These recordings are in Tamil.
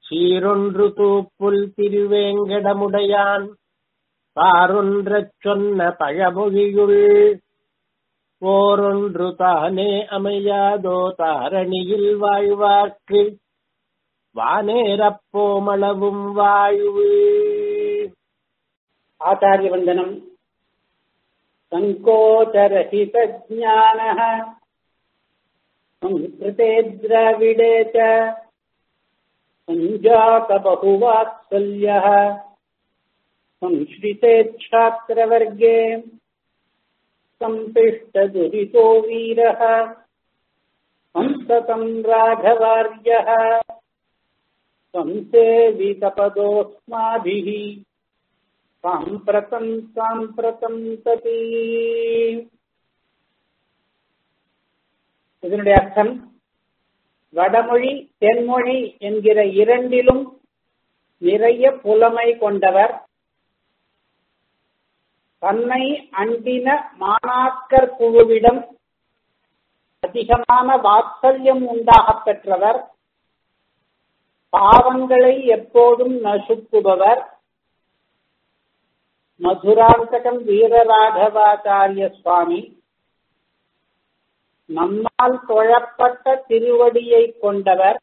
சீரொன்று தூப்புல் திருவேங்கடமுடையான் பாரொன்றச் சொன்ன பழமொழியுள் ஓரொன்று தானே அமையாதோ தாரணியில் வாழ்வார்க்கு வானேரப்போமளவும் வாழ்வு आचार्यवन्दनम् सङ्कोचरहितज्ञानः संस्कृते द्रविडे च सञ्जातबहुवात्सल्यः संश्रिते छात्रवर्गे सम्पिष्टदुरितो वीरः संसतम् राघवार्यः संसेवितपदोऽस्माभिः சாம்பிரதம் சாம்பிரதம் ததி இதனுடைய அர்த்தம் வடமொழி தென்மொழி என்கிற இரண்டிலும் நிறைய புலமை கொண்டவர் தன்னை அண்டின மாணாக்கர் குழுவிடம் அதிகமான வாத்சல்யம் உண்டாகப் பெற்றவர் பாவங்களை எப்போதும் நசுக்குபவர் மதுராந்தகம் வீரராகவாச்சாரிய சுவாமி நம்மால் தொழப்பட்ட திருவடியை கொண்டவர்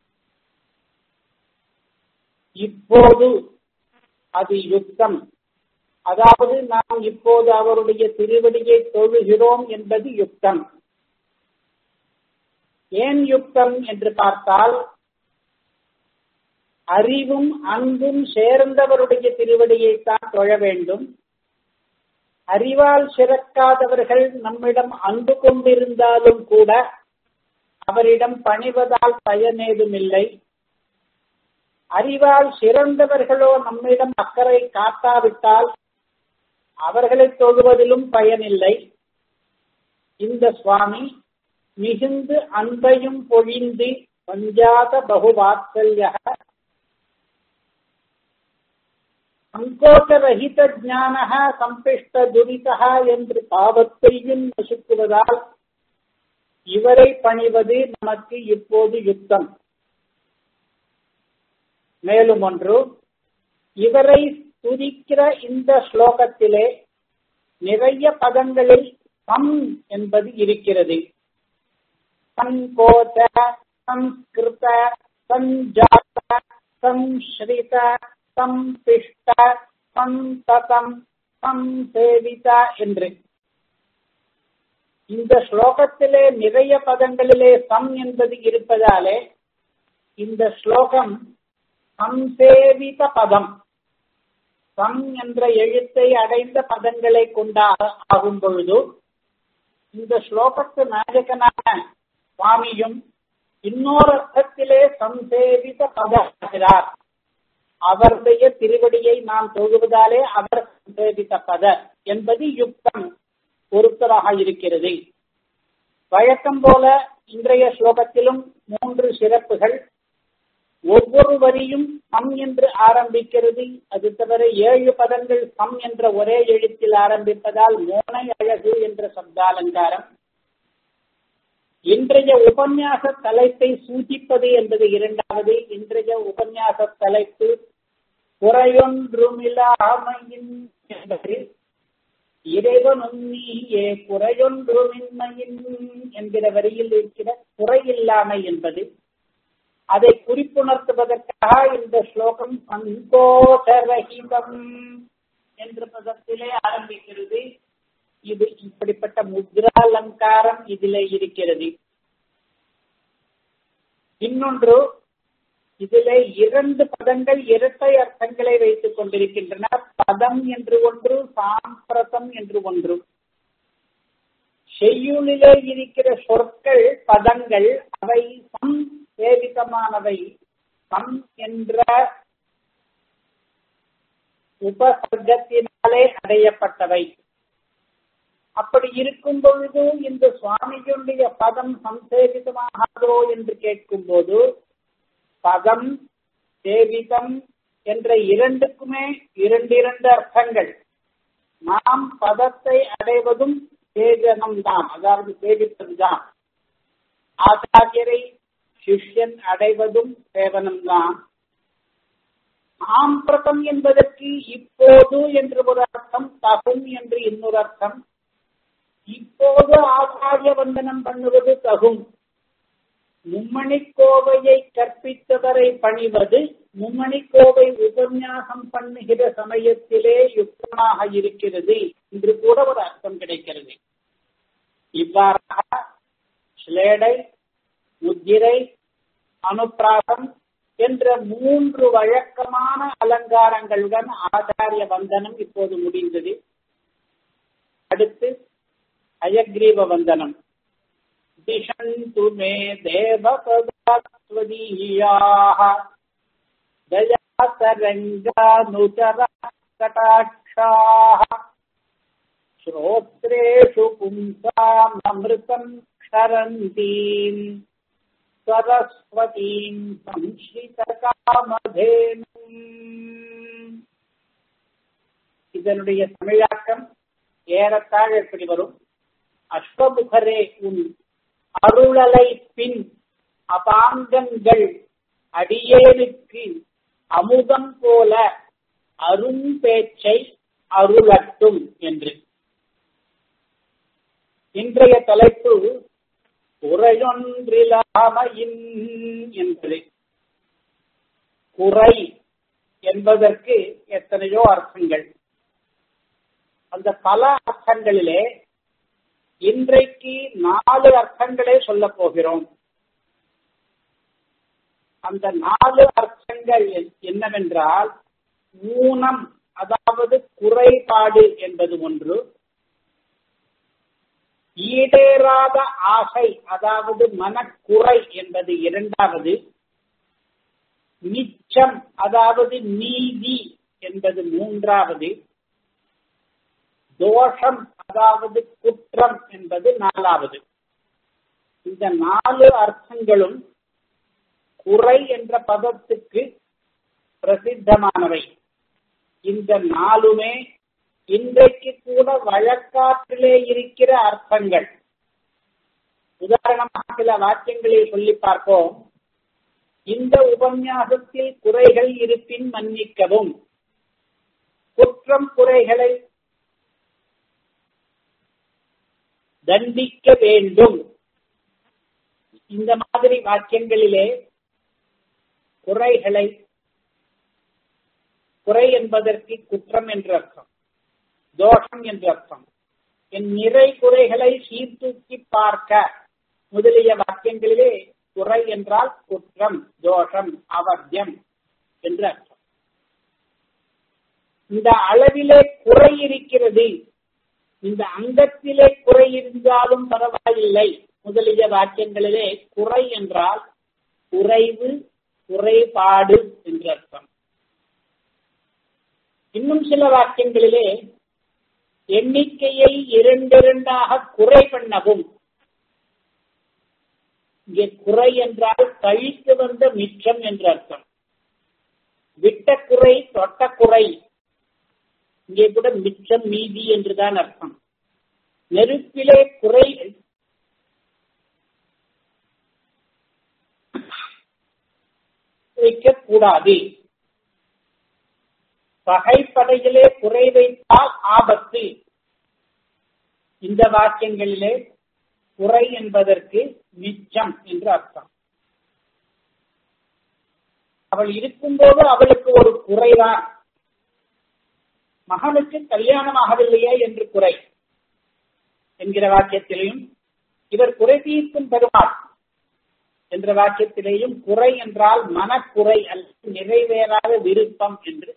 இப்போது அது யுத்தம் அதாவது நாம் இப்போது அவருடைய திருவடியை தொழுகிறோம் என்பது யுக்தம் ஏன் யுக்தம் என்று பார்த்தால் அறிவும் அன்பும் சேர்ந்தவருடைய திருவடியை தான் தொழ வேண்டும் அறிவால் சிறக்காதவர்கள் நம்மிடம் அன்பு கொண்டிருந்தாலும் கூட அவரிடம் பணிவதால் பயனேதுமில்லை அறிவால் சிறந்தவர்களோ நம்மிடம் அக்கறை காட்டாவிட்டால் அவர்களை தொழுவதிலும் பயனில்லை இந்த சுவாமி மிகுந்து அன்பையும் பொழிந்து பஞ்சாத பகுவாத்சல்ய சங்கோச்சரகித ஜானக சம்பிஷ்ட துரிதா என்று பாவத்தையும் நசுக்குவதால் இவரை பணிவது நமக்கு இப்போது யுத்தம் மேலும் ஒன்று இவரை துதிக்கிற இந்த ஸ்லோகத்திலே நிறைய பதங்களில் சம் என்பது இருக்கிறது சங்கோச்ச சம்ஸ்கிருத சஞ்சாத சம்ஸ்ரித சம்பிஷ்ட சந்ததம் சம்சேவித என்று இந்த ஸ்லோகத்திலே நிறைய பதங்களிலே சம் என்பது இருப்பதாலே இந்த ஸ்லோகம் சம்சேவித பதம் சம் என்ற எழுத்தை அடைந்த பதங்களை கொண்டாக ஆகும் பொழுது இந்த ஸ்லோகத்து நாயகனான சுவாமியும் இன்னொரு அர்த்தத்திலே சம்சேவித பதகிறார் அவருடைய திருவடியை நாம் தொழுவதாலே அவர் சேவித்த பத என்பது யுக்தம் பொருத்தராக இருக்கிறது வழக்கம் போல இன்றைய ஸ்லோகத்திலும் மூன்று சிறப்புகள் ஒவ்வொரு வரியும் சம் என்று ஆரம்பிக்கிறது அது தவிர ஏழு பதங்கள் சம் என்ற ஒரே எழுத்தில் ஆரம்பிப்பதால் மோனை அழகு என்ற சப்தாலங்காரம் இன்றைய உபன்யாச தலைப்பை சூಚಿப்பது என்பது இரண்டாவது இன்றைய உபன்யாச தலைப்பு குறையொன்றுமில்லாமையின் என்பது இறைவனும் நீயே குறையொன்றுமின்மையின் என்கிற வரியில் இருக்கிற குறையில்லாமை என்பது அதை குறிப்புணர்த்துவதற்காக இந்த ஸ்லோகம் சங்கோஷரகிதம் என்ற பதத்திலே ஆரம்பிக்கிறது இது இப்படிப்பட்ட முத்ராலங்காரம் இதிலே இருக்கிறது இன்னொன்று இதிலே இரண்டு பதங்கள் இரட்டை அர்த்தங்களை வைத்துக் கொண்டிருக்கின்றன பதம் என்று ஒன்று சாம்பிரதம் என்று ஒன்று செய்யுளிலே இருக்கிற சொற்கள் பதங்கள் அவை சம் சேவிதமானவை சம் என்ற உபசர்க்கத்தினாலே அடையப்பட்டவை அப்படி இருக்கும் பொழுது இந்த சுவாமியுடைய பதம் சம்சேவிதமாகாதோ என்று கேட்கும் போது பதம் சேவிதம் என்ற இரண்டுக்குமே இரண்டு இரண்டு அர்த்தங்கள் நாம் பதத்தை அடைவதும் சேதனம் தான் அதாவது சேவிப்பது தான் ஆச்சாரியரை சிஷ்யன் அடைவதும் சேவனம் தான் சாம்பிரதம் என்பதற்கு இப்போது என்று ஒரு அர்த்தம் தகும் என்று இன்னொரு அர்த்தம் இப்போது ஆச்சாரிய வந்தனம் பண்ணுவது தகும் மும்மணிக்கோவையை கற்பித்தவரை பணிவது மும்மணிக்கோவை உபன்யாசம் பண்ணுகிற சமயத்திலே யுக்தமாக இருக்கிறது என்று கூட ஒரு அர்த்தம் கிடைக்கிறது இவ்வாறாக ஸ்லேடை முத்திரை அனுப்பிராசம் என்ற மூன்று வழக்கமான அலங்காரங்களுடன் ஆச்சாரிய வந்தனம் இப்போது முடிந்தது அடுத்து அயக்ரீவ வந்தனம் दिशन्तु मे देवपदास्वदीयाः दयातरङ्गानुचरकटाक्षाः श्रोत्रेषु पुंसाममृतम् क्षरन्तीम् सरस्वतीम् संश्रितकामधेनुम् இதனுடைய தமிழாக்கம் ஏறத்தாழ எப்படி வரும் அஸ்வமுகரே உன் அருளலை பின் அபாங்கங்கள் அடியேனுக்கு அமுதம் போல அரும்பேச்சை அருளட்டும் என்று இன்றைய தலைப்பு குறையொன்றிலாமையின் என்பது குறை என்பதற்கு எத்தனையோ அர்த்தங்கள் அந்த பல அர்த்தங்களிலே இன்றைக்கு நாலு அர்த்தங்களே சொல்ல போகிறோம் அந்த நாலு அர்த்தங்கள் என்னவென்றால் ஊனம் அதாவது குறைபாடு என்பது ஒன்று ஈடேறாத ஆசை அதாவது மனக்குறை என்பது இரண்டாவது நிச்சம் அதாவது நீதி என்பது மூன்றாவது தோஷம் அதாவது குற்றம் என்பது நாலாவது இந்த நாலு அர்த்தங்களும் குறை என்ற பதத்துக்கு பிரசித்தமானவை இந்த நாலுமே இன்றைக்கு கூட வழக்காற்றிலே இருக்கிற அர்த்தங்கள் உதாரணமாக சில வாக்கியங்களை சொல்லி பார்ப்போம் இந்த உபன்யாசத்தில் குறைகள் இருப்பின் மன்னிக்கவும் குற்றம் குறைகளை தண்டிக்க வேண்டும் இந்த மாதிரி வாக்கியங்களிலே குறைகளை குறை என்பதற்கு குற்றம் என்று அர்த்தம் தோஷம் என்று அர்த்தம் என் நிறை குறைகளை சீர்தூக்கி பார்க்க முதலிய வாக்கியங்களிலே குறை என்றால் குற்றம் தோஷம் அவத்தியம் என்று அர்த்தம் இந்த அளவிலே குறை இருக்கிறது இந்த அங்கத்திலே குறை இருந்தாலும் பரவாயில்லை முதலிய வாக்கியங்களிலே குறை என்றால் குறைவு குறைபாடு என்று அர்த்தம் இன்னும் சில வாக்கியங்களிலே எண்ணிக்கையை இரண்டிரண்டாக குறை பண்ணவும் இங்கே குறை என்றால் கழித்து வந்த மிச்சம் என்று அர்த்தம் விட்ட குறை தொட்ட குறை இங்கே கூட மிச்சம் மீதி என்றுதான் அர்த்தம் நெருப்பிலே குறை வைக்கக்கூடாது பகைப்படையிலே குறை வைத்தால் ஆபத்து இந்த வாக்கியங்களிலே குறை என்பதற்கு மிச்சம் என்று அர்த்தம் அவள் இருக்கும்போது அவளுக்கு ஒரு குறைதான் மகனுக்கு கல்யாணம் ஆகவில்லையே என்று குறை என்கிற வாக்கியத்திலேயும் இவர் குறை தீர்க்கும் பெருமாள் என்ற வாக்கியத்திலேயும் குறை என்றால் மனக்குறை அல்லது நிறைவேறாத விருப்பம் என்று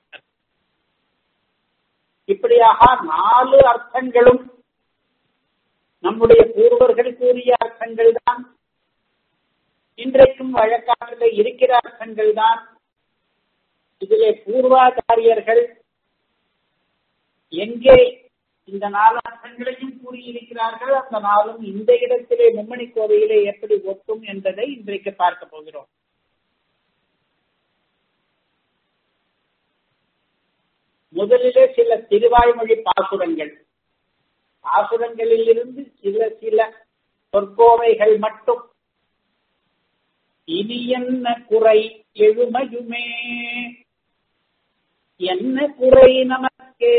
இப்படியாக நாலு அர்த்தங்களும் நம்முடைய பூர்வர்கள் கூறிய அர்த்தங்கள் தான் இன்றைக்கும் வழக்காற்றிலே இருக்கிற அர்த்தங்கள் தான் இதிலே பூர்வாச்சாரியர்கள் எங்கே இந்த நாலு அர்த்தங்களையும் கூறியிருக்கிறார்கள் அந்த நாளும் இந்த இடத்திலே மும்மணி கோவையிலே எப்படி ஒட்டும் என்பதை இன்றைக்கு பார்க்க போகிறோம் முதலிலே சில திருவாய்மொழி பாசுரங்கள் பாசுரங்களிலிருந்து சில சில சொற்கோவைகள் மட்டும் இனி என்ன குறை எழுமையுமே என்ன குறை நமக்கே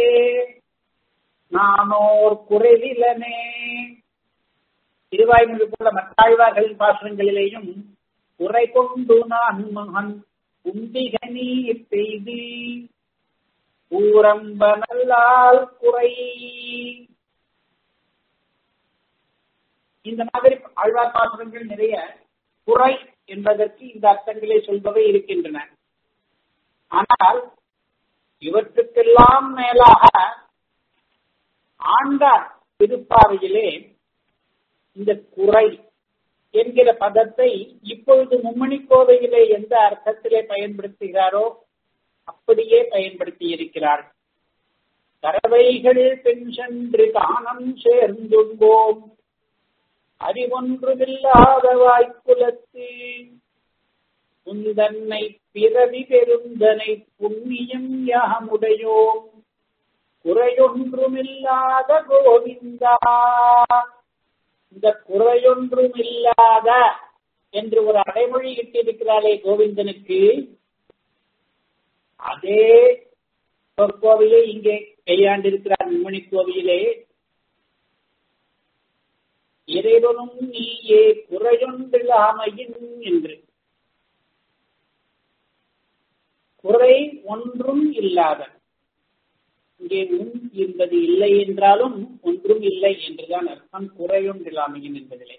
நானோர் குறைவிலனே திருவாய்மொழி போல மத்தாழ்வார்களின் பாசனங்களிலேயும் குறை கொண்டு நான் மகன் உண்டிக நீர் பெய்து ஊரம்ப நல்லால் குறை இந்த மாதிரி ஆழ்வார் பாசனங்கள் நிறைய குறை என்பதற்கு இந்த அர்த்தங்களை சொல்பவை இருக்கின்றன ஆனால் இவற்றுக்கெல்லாம் மேலாக ஆண்டார் திருப்பாவையிலே இந்த குறை என்கிற பதத்தை இப்பொழுது மும்மணி கோவையிலே எந்த அர்த்தத்திலே பயன்படுத்துகிறாரோ அப்படியே பயன்படுத்தி இருக்கிறார் தரவைகள் பெண் சென்று தானம் சேர்ந்துள்ளோம் அறிவொன்றுமில்லாத வாய்ப்புலத்து உந்தன்னை பிறவி பெருந்தனை புண்ணியம் யாமுடையோம் குறையொன்றுமில்லாத கோவிந்தா இந்த குறையொன்றுமில்லாத என்று ஒரு அடைமொழி இட்டிருக்கிறாளே கோவிந்தனுக்கு அதே சொற்கோவிலே இங்கே கையாண்டிருக்கிறார் மும்மணி கோவிலே இறைவனும் நீயே குறையொன்றில்லாமையின் என்று குறை ஒன்றும் இல்லாத இங்கே உன் என்பது இல்லை என்றாலும் ஒன்றும் இல்லை என்றுதான் அர்த்தம் குறையொன்றில்லாமையின் என்பதிலே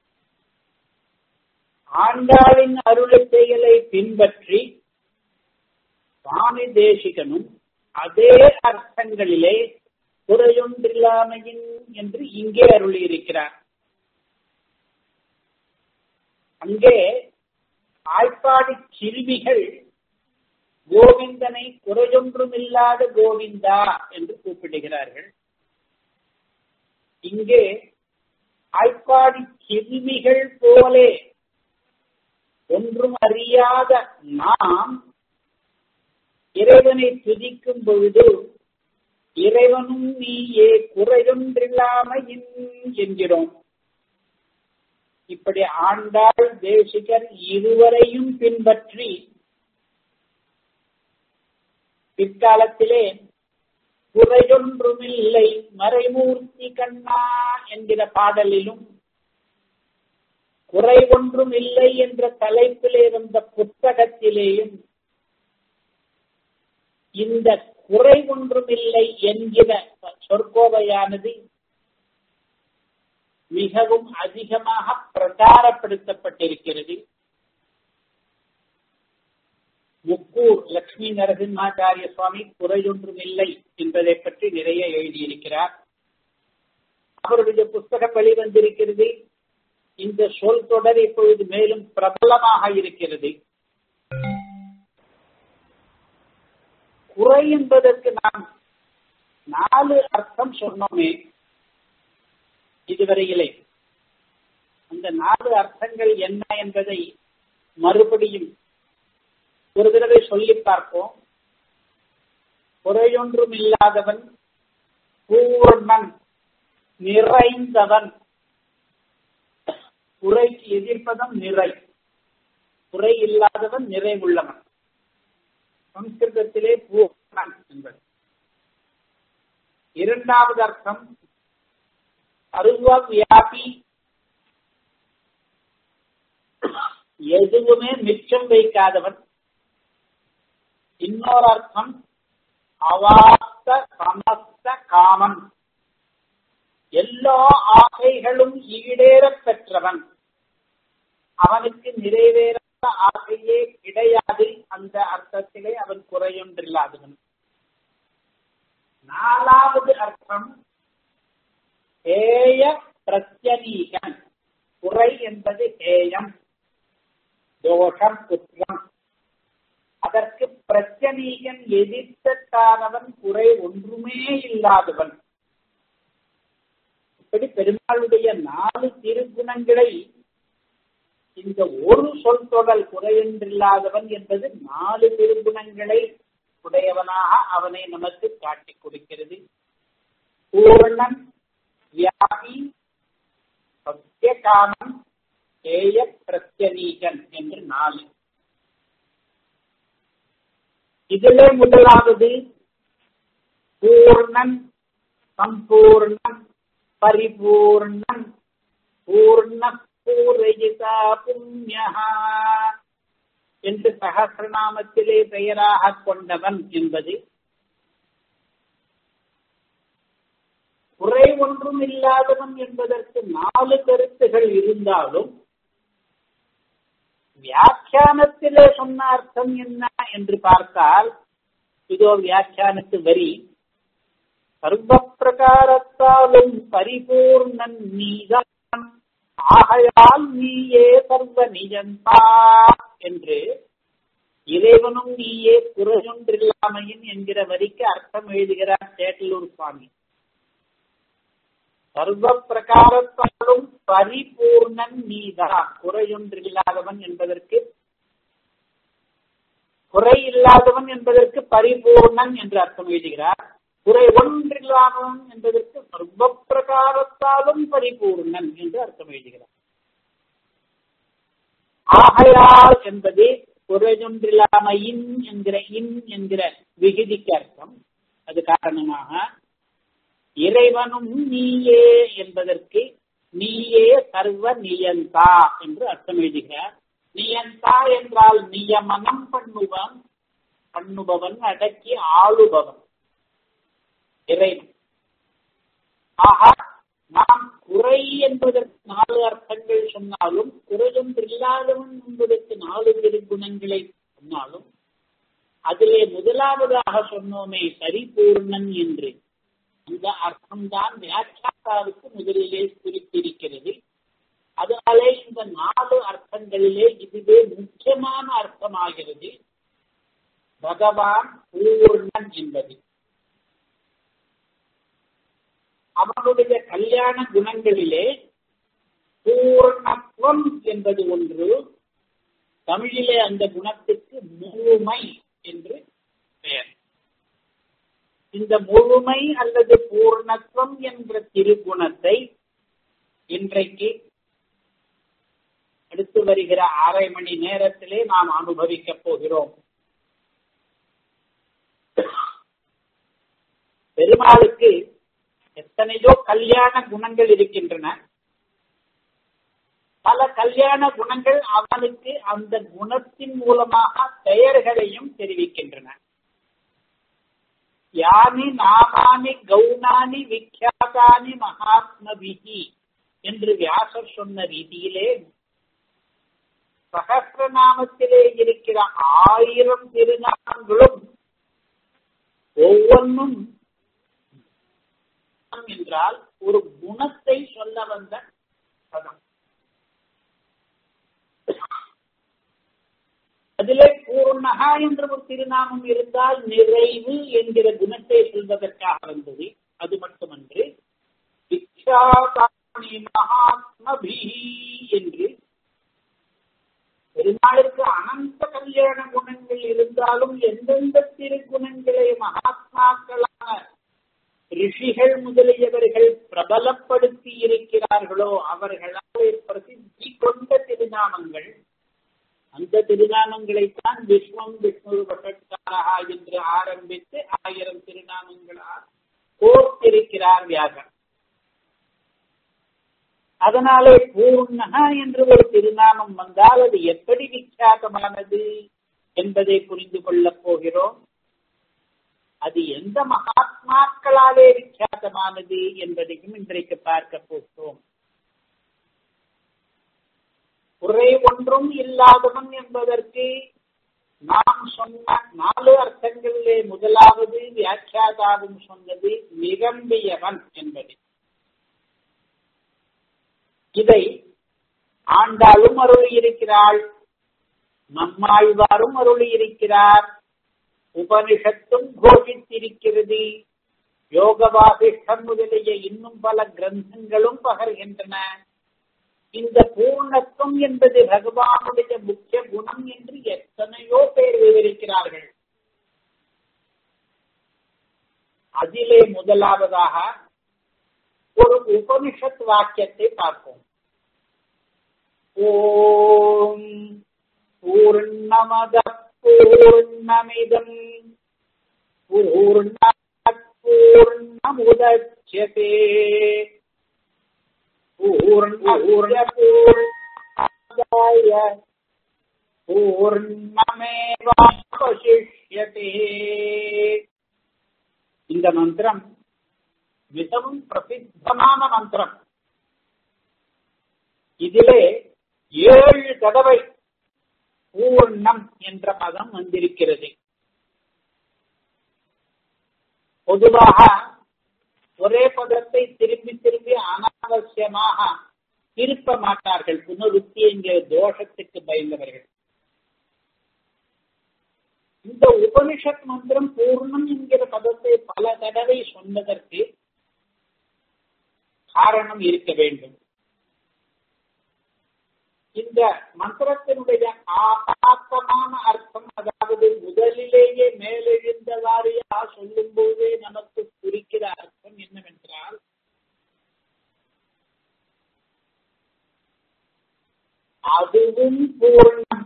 ஆண்டாளின் அருளை செயலை பின்பற்றி சுவாமி தேசிகனும் அதே அர்த்தங்களிலே குறையொன்றில்லாமையின் என்று இங்கே அருளியிருக்கிறார் அங்கே ஆய்ப்பாடி சிறுமிகள் கோவிந்தனை குறையொன்றுமில்லாத கோவிந்தா என்று கூப்பிடுகிறார்கள் இங்கே ஆய்ப்பாடி சிறுமிகள் போலே ஒன்றும் அறியாத நாம் இறைவனை துதிக்கும் பொழுது இறைவனும் நீயே குறையொன்றில்லாமையின் என்கிறோம் இப்படி ஆண்டாள் தேசிகர் இருவரையும் பின்பற்றி பிற்காலத்திலே குறையொன்றுமில்லை மறைமூர்த்தி கண்ணா என்கிற பாடலிலும் குறை ஒன்றும் இல்லை என்ற தலைப்பிலே வந்த புத்தகத்திலேயும் இந்த குறை ஒன்றுமில்லை என்கிற சொற்கோவையானது மிகவும் அதிகமாக பிரச்சாரப்படுத்தப்பட்டிருக்கிறது முக்கூர் லட்சுமி நரசிம்மாச்சாரிய சுவாமி குறையொன்றும் இல்லை என்பதை பற்றி நிறைய எழுதியிருக்கிறார் அவருடைய புஸ்தகம் வெளிவந்திருக்கிறது இந்த சொல் தொடர் இப்பொழுது மேலும் பிரபலமாக இருக்கிறது குறை என்பதற்கு நாம் நாலு அர்த்தம் சொன்னோமே இதுவரையிலே அந்த நாலு அர்த்தங்கள் என்ன என்பதை மறுபடியும் ஒரு தடவை சொல்லி பார்ப்போம் குறையொன்றும் இல்லாதவன் பூர்ணன் நிறைந்தவன் குறைக்கு எதிர்ப்பதம் நிறை குறை இல்லாதவன் நிறைவுள்ளவன் சம்ஸ்கிருதத்திலே பூர்ணன் என்பது இரண்டாவது அர்த்தம் அருவ வியாபி எதுவுமே மிச்சம் வைக்காதவன் இன்னொரு அர்த்தம் அவாஸ்த சமஸ்த காமன் எல்லா ஆசைகளும் ஈடேறப் பெற்றவன் அவனுக்கு நிறைவேறாத ஆசையே கிடையாது அந்த அர்த்தத்திலே அவன் குறையொன்றில்லாதவன் நாலாவது அர்த்தம் ஏய பிரத்யனீகன் குறை என்பது ஏயம் தோஷம் குற்றம் அதற்கு பிரச்சனீகன் எதிர்த்தானவன் குறை ஒன்றுமே இல்லாதவன் இப்படி பெருமாளுடைய நாலு திருக்குணங்களை இந்த ஒரு சொல் தொடல் குறையொன்றில்லாதவன் என்பது நாலு திருக்குணங்களை உடையவனாக அவனை நமக்கு காட்டிக் கொடுக்கிறது பூர்ணன் வியாபி சத்தியகாமன் ஏய பிரத்யனீகன் என்று நாலு இதிலே முதலாவது பூர்ணன் சம்பூர்ணன் பரிபூர்ணன் பூர்ண பூரயிதா புண்ணியா என்று சகசிரநாமத்திலே பெயராக கொண்டவன் என்பது குறை ஒன்றும் இல்லாதவன் என்பதற்கு நாலு கருத்துகள் இருந்தாலும் வியாக்கியானத்திலே சொன்ன அர்த்தம் என்ன என்று பார்த்தால் இதோ வியாக்கியானத்து வரி சர்வ பிரகாரத்தாலும் பரிபூர்ணன் நீதான் ஆகையால் நீயே சர்வ நிஜந்தா என்று இறைவனும் நீயே குறையொன்றில்லாமையின் என்கிற வரிக்கு அர்த்தம் எழுதுகிறார் சேட்டலூர் சுவாமி சர்வ பிரகாரத்தாலும் பரிபூர்ணன் நீதான் குறையொன்றில்லாதவன் என்பதற்கு குறை இல்லாதவன் என்பதற்கு பரிபூர்ணன் என்று அர்த்தம் எழுதுகிறார் குறை ஒன்றில்லாதவன் என்பதற்கு சர்வ பிரகாரத்தாலும் பரிபூர்ணன் என்று அர்த்தம் எழுதுகிறார் ஆகையால் என்பது குறையொன்றில்லாமையின் என்கிற இன் என்கிற விகுதிக்கு அர்த்தம் அது காரணமாக இறைவனும் நீயே என்பதற்கு நீயே சர்வ நியந்தா என்று அர்த்தம் எழுதுகிறார் நியந்தா என்றால் நியமனம் பண்ணுவன் பண்ணுபவன் அடக்கி ஆளுபவன் இறைவன் ஆக நாம் குறை என்பதற்கு நாலு அர்த்தங்கள் சொன்னாலும் குறையொன்றில்லாதவன் என்பதற்கு நாலு திருக்குணங்களை சொன்னாலும் அதிலே முதலாவதாக சொன்னோமே பரிபூர்ணன் என்று அந்த அர்த்தம்தான் வியாக்கியாத்தாவுக்கு முதலிலே குறித்திருக்கிறது அதனாலே இந்த நாலு அர்த்தங்களிலே இதுவே முக்கியமான அர்த்தமாகிறது பகவான் பூர்ணன் என்பது அவனுடைய கல்யாண குணங்களிலே பூர்ணத்துவம் என்பது ஒன்று தமிழிலே அந்த குணத்துக்கு முழுமை என்று பெயர் இந்த முழுமை அல்லது பூர்ணத்துவம் என்ற திருகுணத்தை இன்றைக்கு அடுத்து வருகிற அரை மணி நேரத்திலே நாம் அனுபவிக்கப் போகிறோம் பெருமாளுக்கு எத்தனையோ கல்யாண குணங்கள் இருக்கின்றன பல கல்யாண குணங்கள் அவனுக்கு அந்த குணத்தின் மூலமாக பெயர்களையும் தெரிவிக்கின்றன யானி நாமானி கௌனானி விக்யாதானி மகாத்மபிகி என்று வியாசர் சொன்ன ரீதியிலே சகசிரநாமத்திலே இருக்கிற ஆயிரம் திருநாமங்களும் ஒவ்வொன்றும் என்றால் ஒரு குணத்தை சொல்ல வந்த பதம் அதிலே பூர்ணகா என்ற ஒரு திருநாமம் இருந்தால் நிறைவு என்கிற குணத்தை சொல்வதற்காக வந்தது அது மட்டுமன்று மகாத்மபி என்று பெருமாளுக்கு அனந்த கல்யாண குணங்கள் இருந்தாலும் எந்தெந்த திருக்குணங்களை மகாத்மாக்களான ரிஷிகள் முதலியவர்கள் பிரபலப்படுத்தி இருக்கிறார்களோ அவர்களால் பிரசித்தி கொண்ட திருநாமங்கள் அந்த திருநாமங்களைத்தான் விஸ்வம் விஷ்ணு வசட்காரா என்று ஆரம்பித்து ஆயிரம் திருநாமங்களால் கோர்த்திருக்கிறார் வியாகர் அதனாலே பூர்ணகா என்று ஒரு திருநாமம் வந்தால் அது எப்படி விக்கியாதமானது என்பதை புரிந்து கொள்ளப் போகிறோம் அது எந்த மகாத்மாக்களாலே விக்கியாதமானது என்பதையும் இன்றைக்கு பார்க்க போகிறோம் குறை ஒன்றும் இல்லாதவன் என்பதற்கு நாம் சொன்ன நாலு அர்த்தங்களிலே முதலாவது வியாக்கியாதாவும் சொன்னது நிரம்பியவன் என்பது இதை ஆண்டாளும் அருளி இருக்கிறாள் நம்மாழ்வாரும் அருளி இருக்கிறார் உபனிஷத்தும் கோஷித்திருக்கிறது யோகவாசிஷ்டம் முதலிய இன்னும் பல கிரந்தங்களும் பகர்கின்றன இந்த பூர்ணத்துவம் என்பது பகவானுடைய முக்கிய குணம் என்று எத்தனையோ பேர் விவரிக்கிறார்கள் அதிலே முதலாவதாக ஒரு உபனிஷத் வாக்கியத்தை பார்ப்போம் ஓம் பூர்ணமத பூர்ணமிதம் पूर्णमुदच्यते पूर्णपूर्णपूर्णाय பூர்ணமேவாவசிஷ்யதே இந்த மந்திரம் மிகவும் பிரசித்தமான மந்திரம் இதிலே ஏழு தடவை பூர்ணம் என்ற பதம் வந்திருக்கிறது பொதுவாக ஒரே பதத்தை திரும்பி திரும்பி அனாவசியமாக திருப்ப மாட்டார்கள் புனருத்தி என்கிற தோஷத்துக்கு பயந்தவர்கள் இந்த உபனிஷத் மந்திரம் பூர்ணம் என்கிற பதத்தை பல தடவை சொன்னதற்கு காரணம் இருக்க வேண்டும் இந்த மந்திரத்தினுடைய ஆபாத்தமான அர்த்தம் அதாவது முதலிலேயே மேலெழுந்த வாரியா சொல்லும் போதே நமக்கு குறிக்கிற அர்த்தம் என்னவென்றால் அதுவும் பூர்ணம்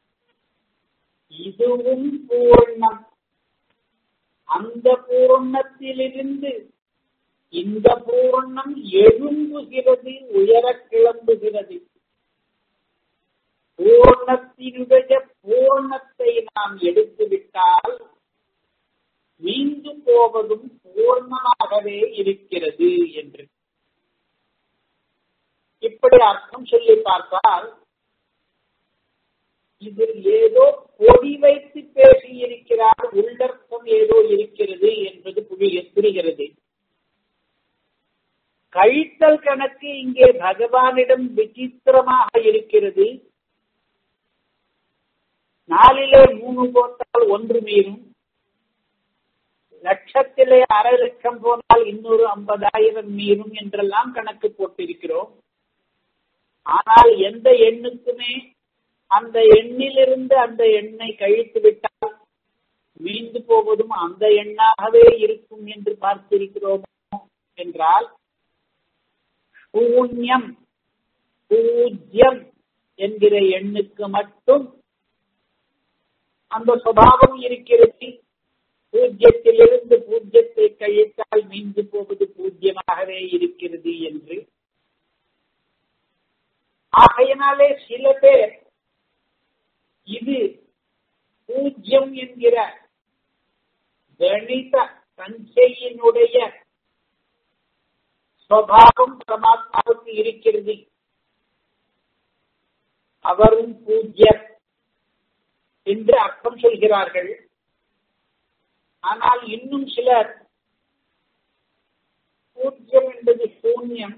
இதுவும் பூர்ணம் அந்த பூர்ணத்திலிருந்து இந்த பூர்ணம் எழும்புகிறது உயர கிளம்புகிறது பூர்ணத்தினுடைய பூர்ணத்தை நாம் எடுத்துவிட்டால் மீண்டு போவதும் பூர்ணமாகவே இருக்கிறது என்று இப்படி அர்த்தம் சொல்லி பார்த்தால் இதில் ஏதோ பொடி வைத்து பேசியிருக்கிறார் உள்ளர்த்தம் ஏதோ இருக்கிறது என்பது புரிகிறது கழித்தல் கணக்கு இங்கே பகவானிடம் விசித்திரமாக இருக்கிறது நாலிலே மூணு போட்டால் ஒன்று மீறும் லட்சத்திலே அரை லட்சம் போனால் இன்னொரு ஐம்பதாயிரம் மீறும் என்றெல்லாம் கணக்கு போட்டிருக்கிறோம் ஆனால் எந்த எண்ணுக்குமே அந்த எண்ணிலிருந்து அந்த எண்ணை கழித்து விட்டால் மீண்டு போவதும் அந்த எண்ணாகவே இருக்கும் என்று பார்த்திருக்கிறோம் என்றால் பூன்யம் பூஜ்யம் என்கிற எண்ணுக்கு மட்டும் அந்த சுபாவம் இருக்கிறது பூஜ்யத்திலிருந்து பூஜ்யத்தை கழித்தால் மீண்டு போவது பூஜ்யமாகவே இருக்கிறது என்று ஆகையினாலே சில பேர் இது பூஜ்யம் என்கிற கணித சஞ்சையினுடைய சுவாவம் பரமாத்மாவுக்கு இருக்கிறது அவரும் பூஜ்யர் என்று அர்த்தம் சொல்கிறார்கள் ஆனால் இன்னும் சிலர் பூஜ்யம் என்பது சூன்யம்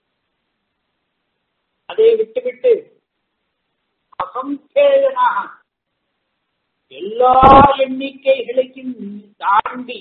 அதை விட்டுவிட்டு அசம்பேதனாக எல்லா எண்ணிக்கைகளையும் தாண்டி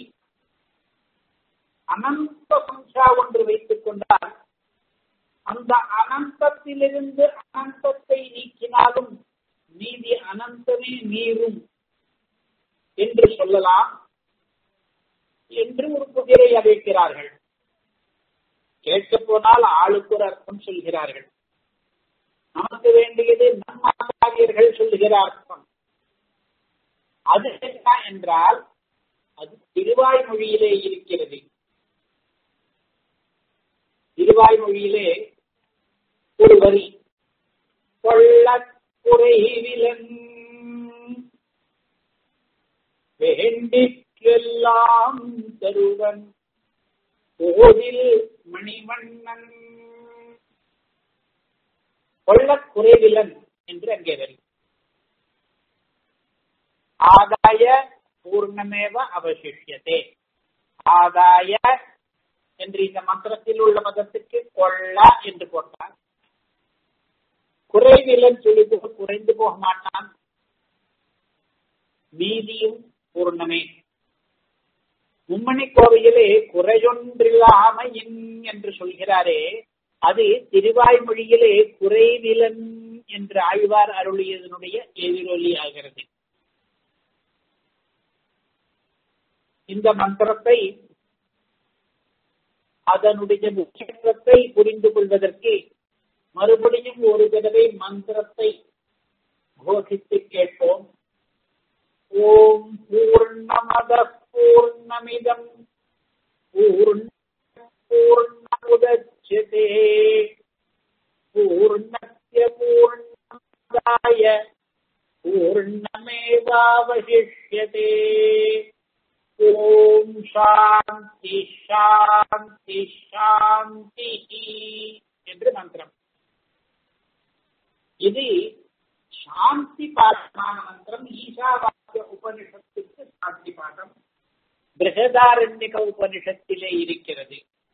அனந்த சம்சா ஒன்று வைத்துக் கொண்டால் அந்த அனந்தத்திலிருந்து அனந்தத்தை நீக்கினாலும் நீதி அனந்தமே மீறும் என்று சொல்லலாம் என்று ஒரு புதிரை அழைக்கிறார்கள் கேட்க போனால் ஆளுக்கு ஒரு அர்த்தம் சொல்கிறார்கள் நமக்கு வேண்டியது நம் ஆச்சாரியர்கள் சொல்லுகிற அர்த்தம் அது என்ன என்றால் அது திருவாய்மொழியிலே இருக்கிறது திருவாய்மொழியிலே ஒரு வரி கொள்ளக்குறைவிலன் வேண்டிற்றெல்லாம் தருவன் கோவில் மணிவண்ணன் கொள்ளக்குறைவிலன் என்று அங்கே வரி ஆதாய பூர்ணமேவ அவசிஷியதே ஆதாய என்று இந்த மந்திரத்தில் உள்ள மதத்துக்கு கொள்ள என்று போட்டார் குறைவிலன் சொல்லி குறைந்து போக மாட்டான் நீதியும் பூர்ணமே மும்மணி கோவையிலே குறையொன்றில்லாமையின் என்று சொல்கிறாரே அது திருவாய்மொழியிலே குறைவிலன் என்று ஆழ்வார் அருளியதனுடைய எதிரொலி ஆகிறது இந்த மந்திரத்தை அதனுடைய முக்கியத்துவத்தை புரிந்து கொள்வதற்கு மறுபடியும் ஒரு தடவை மந்திரத்தை கோஷித்து கேட்போம் ஓம் பூர்ணமத பூர்ணமிதம் பூர்ண பூர்ணமுதட்சதே பூர்ணஸ்ய பூர்ணமாதாய பூர்ணமேவாவசிஷ்யதே ஓம் சாந்தி சாந்தி சாந்தி என்று மந்திரம் இது சாந்தி பாடமான மந்திரம் ஈசாவாக்கிய உபனிஷத்துக்கு சாந்தி பாடம் பிரகதாரண்யக உபனிஷத்திலே இருக்கிறது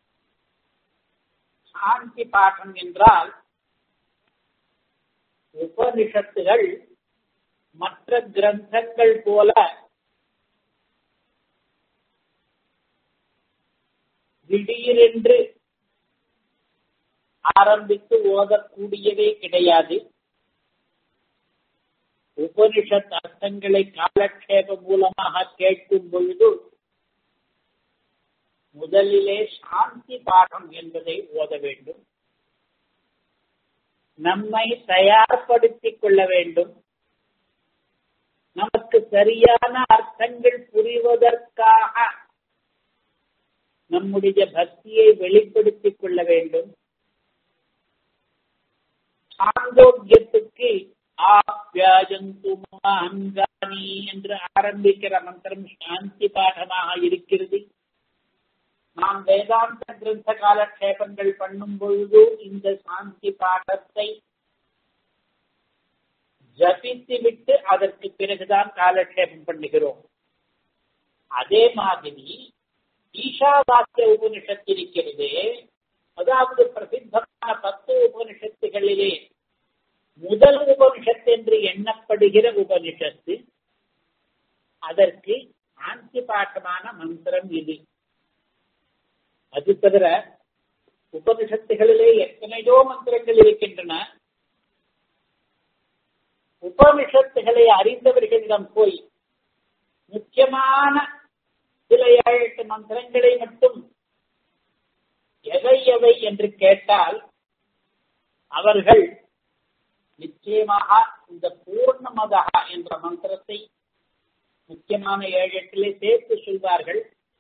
சாந்தி பாடம் என்றால் உபனிஷத்துகள் மற்ற கிரந்தங்கள் போல திடீரென்று ஆரம்பித்து ஓதக்கூடியவே கிடையாது உபனிஷத் அர்த்தங்களை காலக்ஷேப மூலமாக கேட்கும் பொழுது முதலிலே சாந்தி பாடம் என்பதை ஓத வேண்டும் நம்மை தயார்படுத்திக் கொள்ள வேண்டும் நமக்கு சரியான அர்த்தங்கள் புரிவதற்காக நம்முடைய பக்தியை வெளிப்படுத்திக் கொள்ள வேண்டும் சாந்தோக்கியத்துக்கு ஆப்யாஜந்து அங்கானி என்று ஆரம்பிக்கிற மந்திரம் சாந்தி பாடமாக இருக்கிறது நாம் வேதாந்த கிரந்த காலக்ஷேபங்கள் பண்ணும் பொழுது இந்த சாந்தி பாடத்தை ஜபித்து விட்டு அதற்கு பிறகுதான் காலக்ஷேபம் பண்ணுகிறோம் அதே மாதிரி ஈஷாவாக்கிய உபனிஷத்து இருக்கிறது அதாவது பிரசித்தமான பத்து உபனிஷத்துகளிலே முதல் உபனிஷத்து என்று எண்ணப்படுகிற உபனிஷத்து அதற்கு சாந்தி பாட்டமான மந்திரம் இது அது தவிர உபனிஷத்துகளிலே எத்தனையோ மந்திரங்கள் இருக்கின்றன உபனிஷத்துகளை அறிந்தவர்களிடம் போய் முக்கியமான சில ஏழு எட்டு மந்திரங்களை மட்டும் எவை எவை என்று கேட்டால் அவர்கள் நிச்சயமாக இந்த பூர்ணமதா என்ற மந்திரத்தை முக்கியமான ஏழு எட்டிலே சேர்த்து சொல்வார்கள்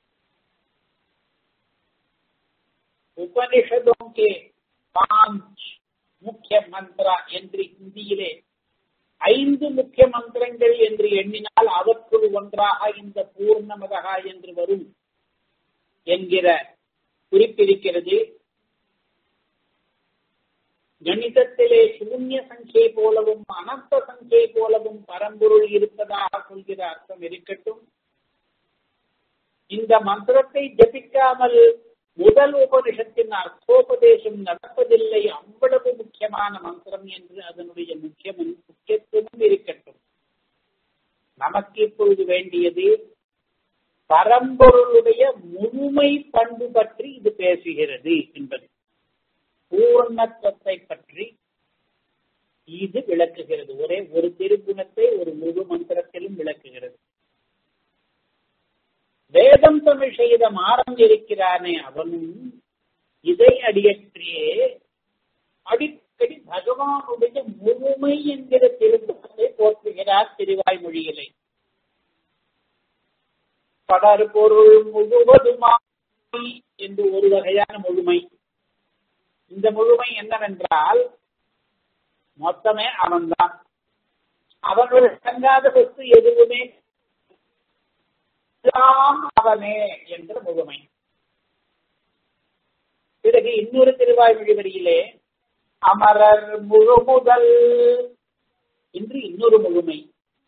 उपनिषदों के पांच मुख्य मंत्र என்று ஹிந்தியிலே ஐந்து முக்கிய மந்திரங்கள் என்று எண்ணினால் அவற்றுள் ஒன்றாக இந்த பூர்ணமதகா என்று வரும் என்கிற குறிப்பிருக்கிறது கணிதத்திலே சூன்ய சங்கே போலவும் அனந்த சங்கே போலவும் பரம்பொருள் இருப்பதாக சொல்கிற அர்த்தம் இருக்கட்டும் இந்த மந்திரத்தை ஜபிக்காமல் முதல் உபனிஷத்தின் அர்த்தோபதேசம் நடப்பதில்லை அவ்வளவு முக்கியமான மந்திரம் என்று அதனுடைய முக்கிய முக்கியத்துவம் இருக்கட்டும் நமக்கு இப்பொழுது வேண்டியது பரம்பொருளுடைய முழுமை பண்பு பற்றி இது பேசுகிறது என்பது பூர்ணத்துவத்தை பற்றி இது விளக்குகிறது ஒரே ஒரு திருக்குணத்தை ஒரு முழு மந்திரத்திலும் விளக்குகிறது வேதம் தமிழ் செய்த மாறம் இருக்கிறானே அவனும் இதை அடியற்றியே அடிக்கடி பகவானுடைய முழுமை என்கிற திருத்தத்தை போற்றுகிறார் திருவாய்மொழியிலே படர் பொருள் முழுவதுமாய் என்று ஒரு வகையான முழுமை இந்த முழுமை என்னவென்றால் மொத்தமே அவன்தான் அவனுடைய தங்காத சொத்து எதுவுமே எல்லாம் அவனே என்ற முழுமை பிறகு இன்னொரு திருவாய்மொழி வரியிலே அமரர் முழு முதல் என்று இன்னொரு முழுமை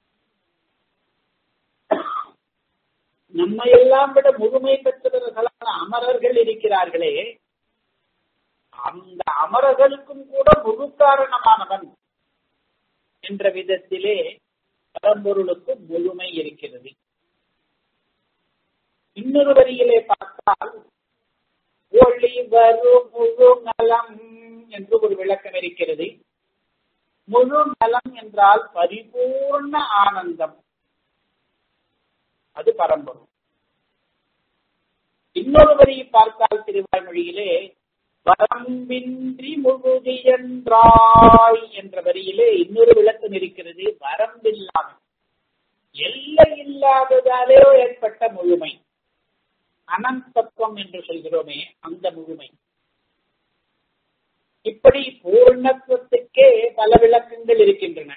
நம்மையெல்லாம் விட முழுமை பெற்றவர்களான அமரர்கள் இருக்கிறார்களே அந்த அமரர்களுக்கும் கூட முழு காரணமானவன் என்ற விதத்திலே பரம்பொருளுக்கு முழுமை இருக்கிறது இன்னொரு வரியிலே பார்த்தால் ஒளி வரு முழு நலம் என்று ஒரு விளக்கம் இருக்கிறது முழு நலம் என்றால் பரிபூர்ண ஆனந்தம் அது பரம்பொருள் இன்னொரு வரியை பார்த்தால் திருவாய்மொழியிலே வரம்பின்றி முழுதி என்றாய் என்ற வரியிலே இன்னொரு விளக்கம் இருக்கிறது வரம்பில்லாமல் எல்லை இல்லாததாலே ஏற்பட்ட முழுமை அனந்தத்துவம் என்று சொல்கிறோமே அந்த முழுமை இப்படி பூர்ணத்துவத்துக்கே பல விளக்கங்கள் இருக்கின்றன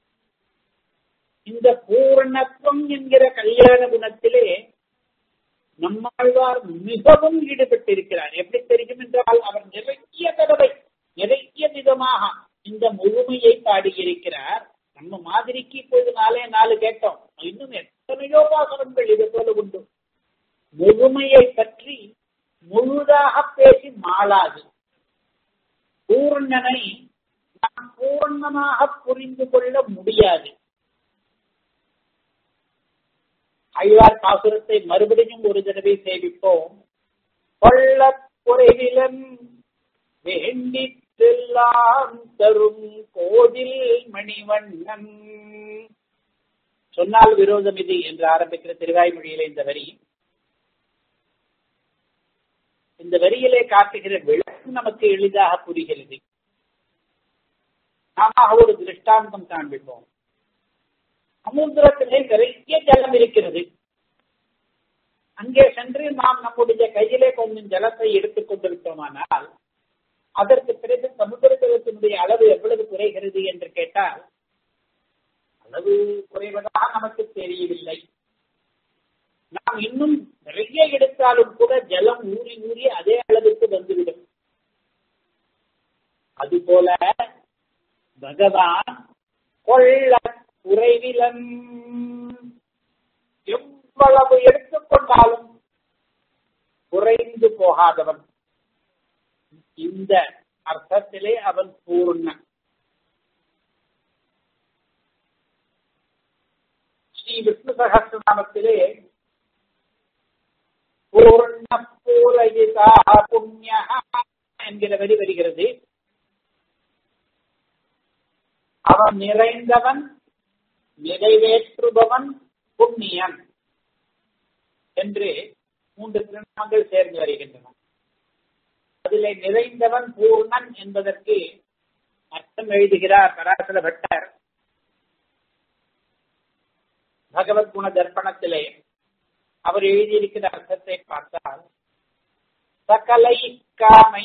இந்த பூர்ணத்துவம் என்கிற கல்யாண குணத்திலே நம்மாழ்வார் மிகவும் ஈடுபட்டிருக்கிறார் எப்படி தெரியும் என்றால் அவர் நிறைய தடவை நிறைய விதமாக இந்த முழுமையை பாடியிருக்கிறார் நம்ம மாதிரிக்கு இப்போது நாளே நாலு கேட்டோம் இன்னும் எத்தனையோ பாசனங்கள் இது போல உண்டு முழுமையை பற்றி முழுதாக பேசி மாளாது பூர்ணனை நாம் பூர்ணமாக புரிந்து கொள்ள முடியாது ஐவார் பாசுரத்தை மறுபடியும் ஒரு தடவை சேவிப்போம் கொள்ள குறைவிலன் வேண்டித்தெல்லாம் தரும் கோதில் மணிவண்ணன் சொன்னால் விரோதம் இது என்று ஆரம்பிக்கிற திருவாய்மொழியில இந்த வரி இந்த வரியிலே காட்டுகிற விளக்கம் நமக்கு எளிதாக புரிகிறது நாம ஒரு திருஷ்டாந்தம் காண்பிப்போம் சமுத்திரத்திலே நிறைய ஜலம் இருக்கிறது அங்கே சென்று நாம் நம்முடைய கையிலே கொஞ்சம் ஜலத்தை எடுத்துக் கொண்டிருக்கோமானால் அதற்கு பிறகு சமுத்திர ஜலத்தினுடைய அளவு எவ்வளவு குறைகிறது என்று கேட்டால் அளவு குறைவதாக நமக்கு தெரியவில்லை நாம் இன்னும் நிறைய எடுத்தாலும் கூட ஜலம் ஊறி ஊறி அதே அளவுக்கு வந்துவிடும் அதுபோல பகவான் கொள்ள குறைவிலன் எவ்வளவு எடுத்துக்கொண்டாலும் குறைந்து போகாதவன் இந்த அர்த்தத்திலே அவன் பூர்ணன் ஸ்ரீ விஷ்ணு சகசிரநாமத்திலே பூர்ண பூரயிதா புண்ணிய என்கிற வரி வருகிறது அவன் நிறைந்தவன் நிறைவேற்றுபவன் புண்ணியன் என்று மூன்று திருநாமங்கள் சேர்ந்து வருகின்றன அதிலே நிறைந்தவன் பூர்ணன் என்பதற்கு அர்த்தம் எழுதுகிறார் பராசர பட்டர் பகவத் குண தர்ப்பணத்திலே அவர் எழுதியிருக்கிற அர்த்தத்தை பார்த்தால் சகலை காமை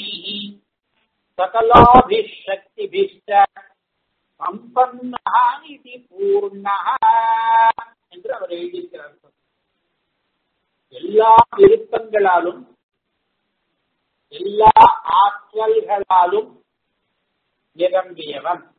சகலாபிஷக்திபிஷ்ட சம்பன்னா இது பூர்ணா என்று அவர் எழுதியிருக்கிறார் எல்லா விருப்பங்களாலும் எல்லா ஆற்றல்களாலும் நிரம்பியவன்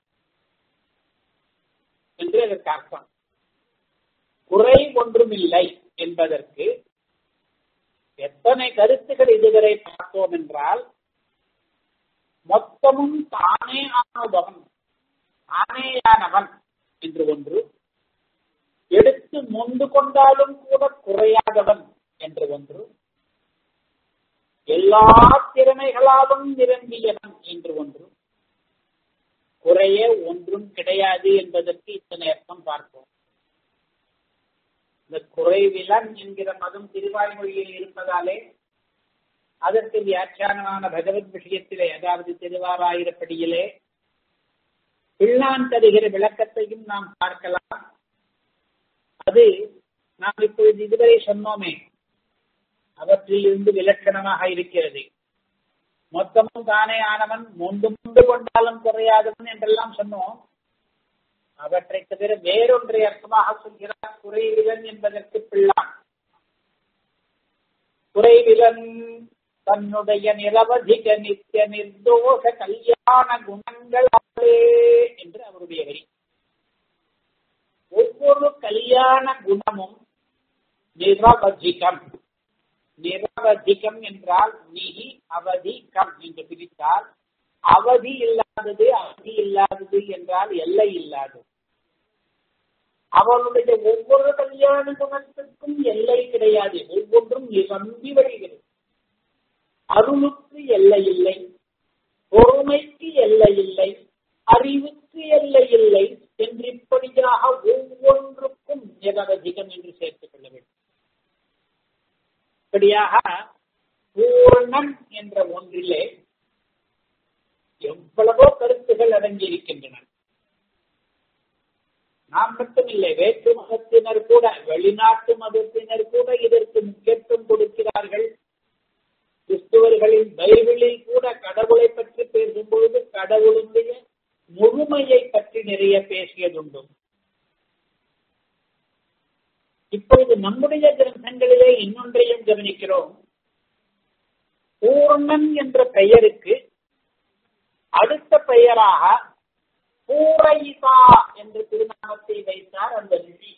என்று அதற்கு அர்த்தம் குறை ஒன்றுமில்லை என்பதற்கு எத்தனை கருத்துக்கள் இதுவரை பார்த்தோம் என்றால் மொத்தமும் தானே ஆனவன் தானேயானவன் என்று ஒன்று எடுத்து மொண்டு கொண்டாலும் கூட குறையாதவன் என்று ஒன்று எல்லா திறமைகளாலும் நிரம்பியவன் என்று ஒன்று குறைய ஒன்றும் கிடையாது என்பதற்கு இத்தனை அர்த்தம் பார்ப்போம் இந்த குறைவிலன் என்கிற மதம் திருவாய்மொழியில் இருப்பதாலே அதற்கு வியாக்கியானமான பகவத் விஷயத்திலே அதாவது திருவாராயிரப்படியிலே பிள்ளான் தருகிற விளக்கத்தையும் நாம் பார்க்கலாம் அது நாம் இப்பொழுது இதுவரை சொன்னோமே அவற்றில் இருந்து விலக்கணமாக இருக்கிறது மொத்தமும் தானே ஆனவன் மொண்டு முண்டு கொண்டாலும் குறையாதவன் என்றெல்லாம் சொன்னோம் அவற்றை தவிர வேறொன்றை அர்த்தமாக சொல்கிறார் குறைவிலன் என்பதற்கு பிள்ளான் குறைவிலன் தன்னுடைய நிரவதிக நித்திய நிர்தோஷ கல்யாண குணங்களாலே என்று அவருடைய வரி ஒவ்வொரு கல்யாண குணமும் நிரவதிகம் நிரவதிகம் என்றால் நிகி அவதி கம் என்று பிரித்தால் அவதி இல்லாதது அவதி இல்லாதது என்றால் எல்லை இல்லாதது அவளுடைய ஒவ்வொரு கல்யாண குணத்துக்கும் எல்லை கிடையாது ஒவ்வொன்றும் நிரம்பி வருகிறது அருளுக்கு எல்லை இல்லை பொறுமைக்கு எல்லை இல்லை அறிவுக்கு எல்லை இல்லை என்று இப்படியாக ஒவ்வொன்றுக்கும் நிரவதிகம் என்று சேர்த்துக் கொள்ள வேண்டும் இப்படியாக பூர்ணம் என்ற ஒன்றிலே எவ்வளவோ கருத்துகள் அடங்கி இருக்கின்றன நாம் மட்டும் இல்லை வேற்று மதத்தினர் கூட வெளிநாட்டு மதத்தினர் கூட இதற்கு முக்கியத்துவம் கொடுக்கிறார்கள் கிறிஸ்துவர்களின் பைபிளில் கூட கடவுளை பற்றி பேசும்பொழுது கடவுளுடைய முழுமையை பற்றி நிறைய பேசியதுண்டு இப்பொழுது நம்முடைய கிரந்தங்களிலே இன்னொன்றையும் கவனிக்கிறோம் பூர்ணன் என்ற பெயருக்கு அடுத்த பெயராக பூரைதா என்ற திருநாமத்தை வைத்தார் அந்த ரிஷி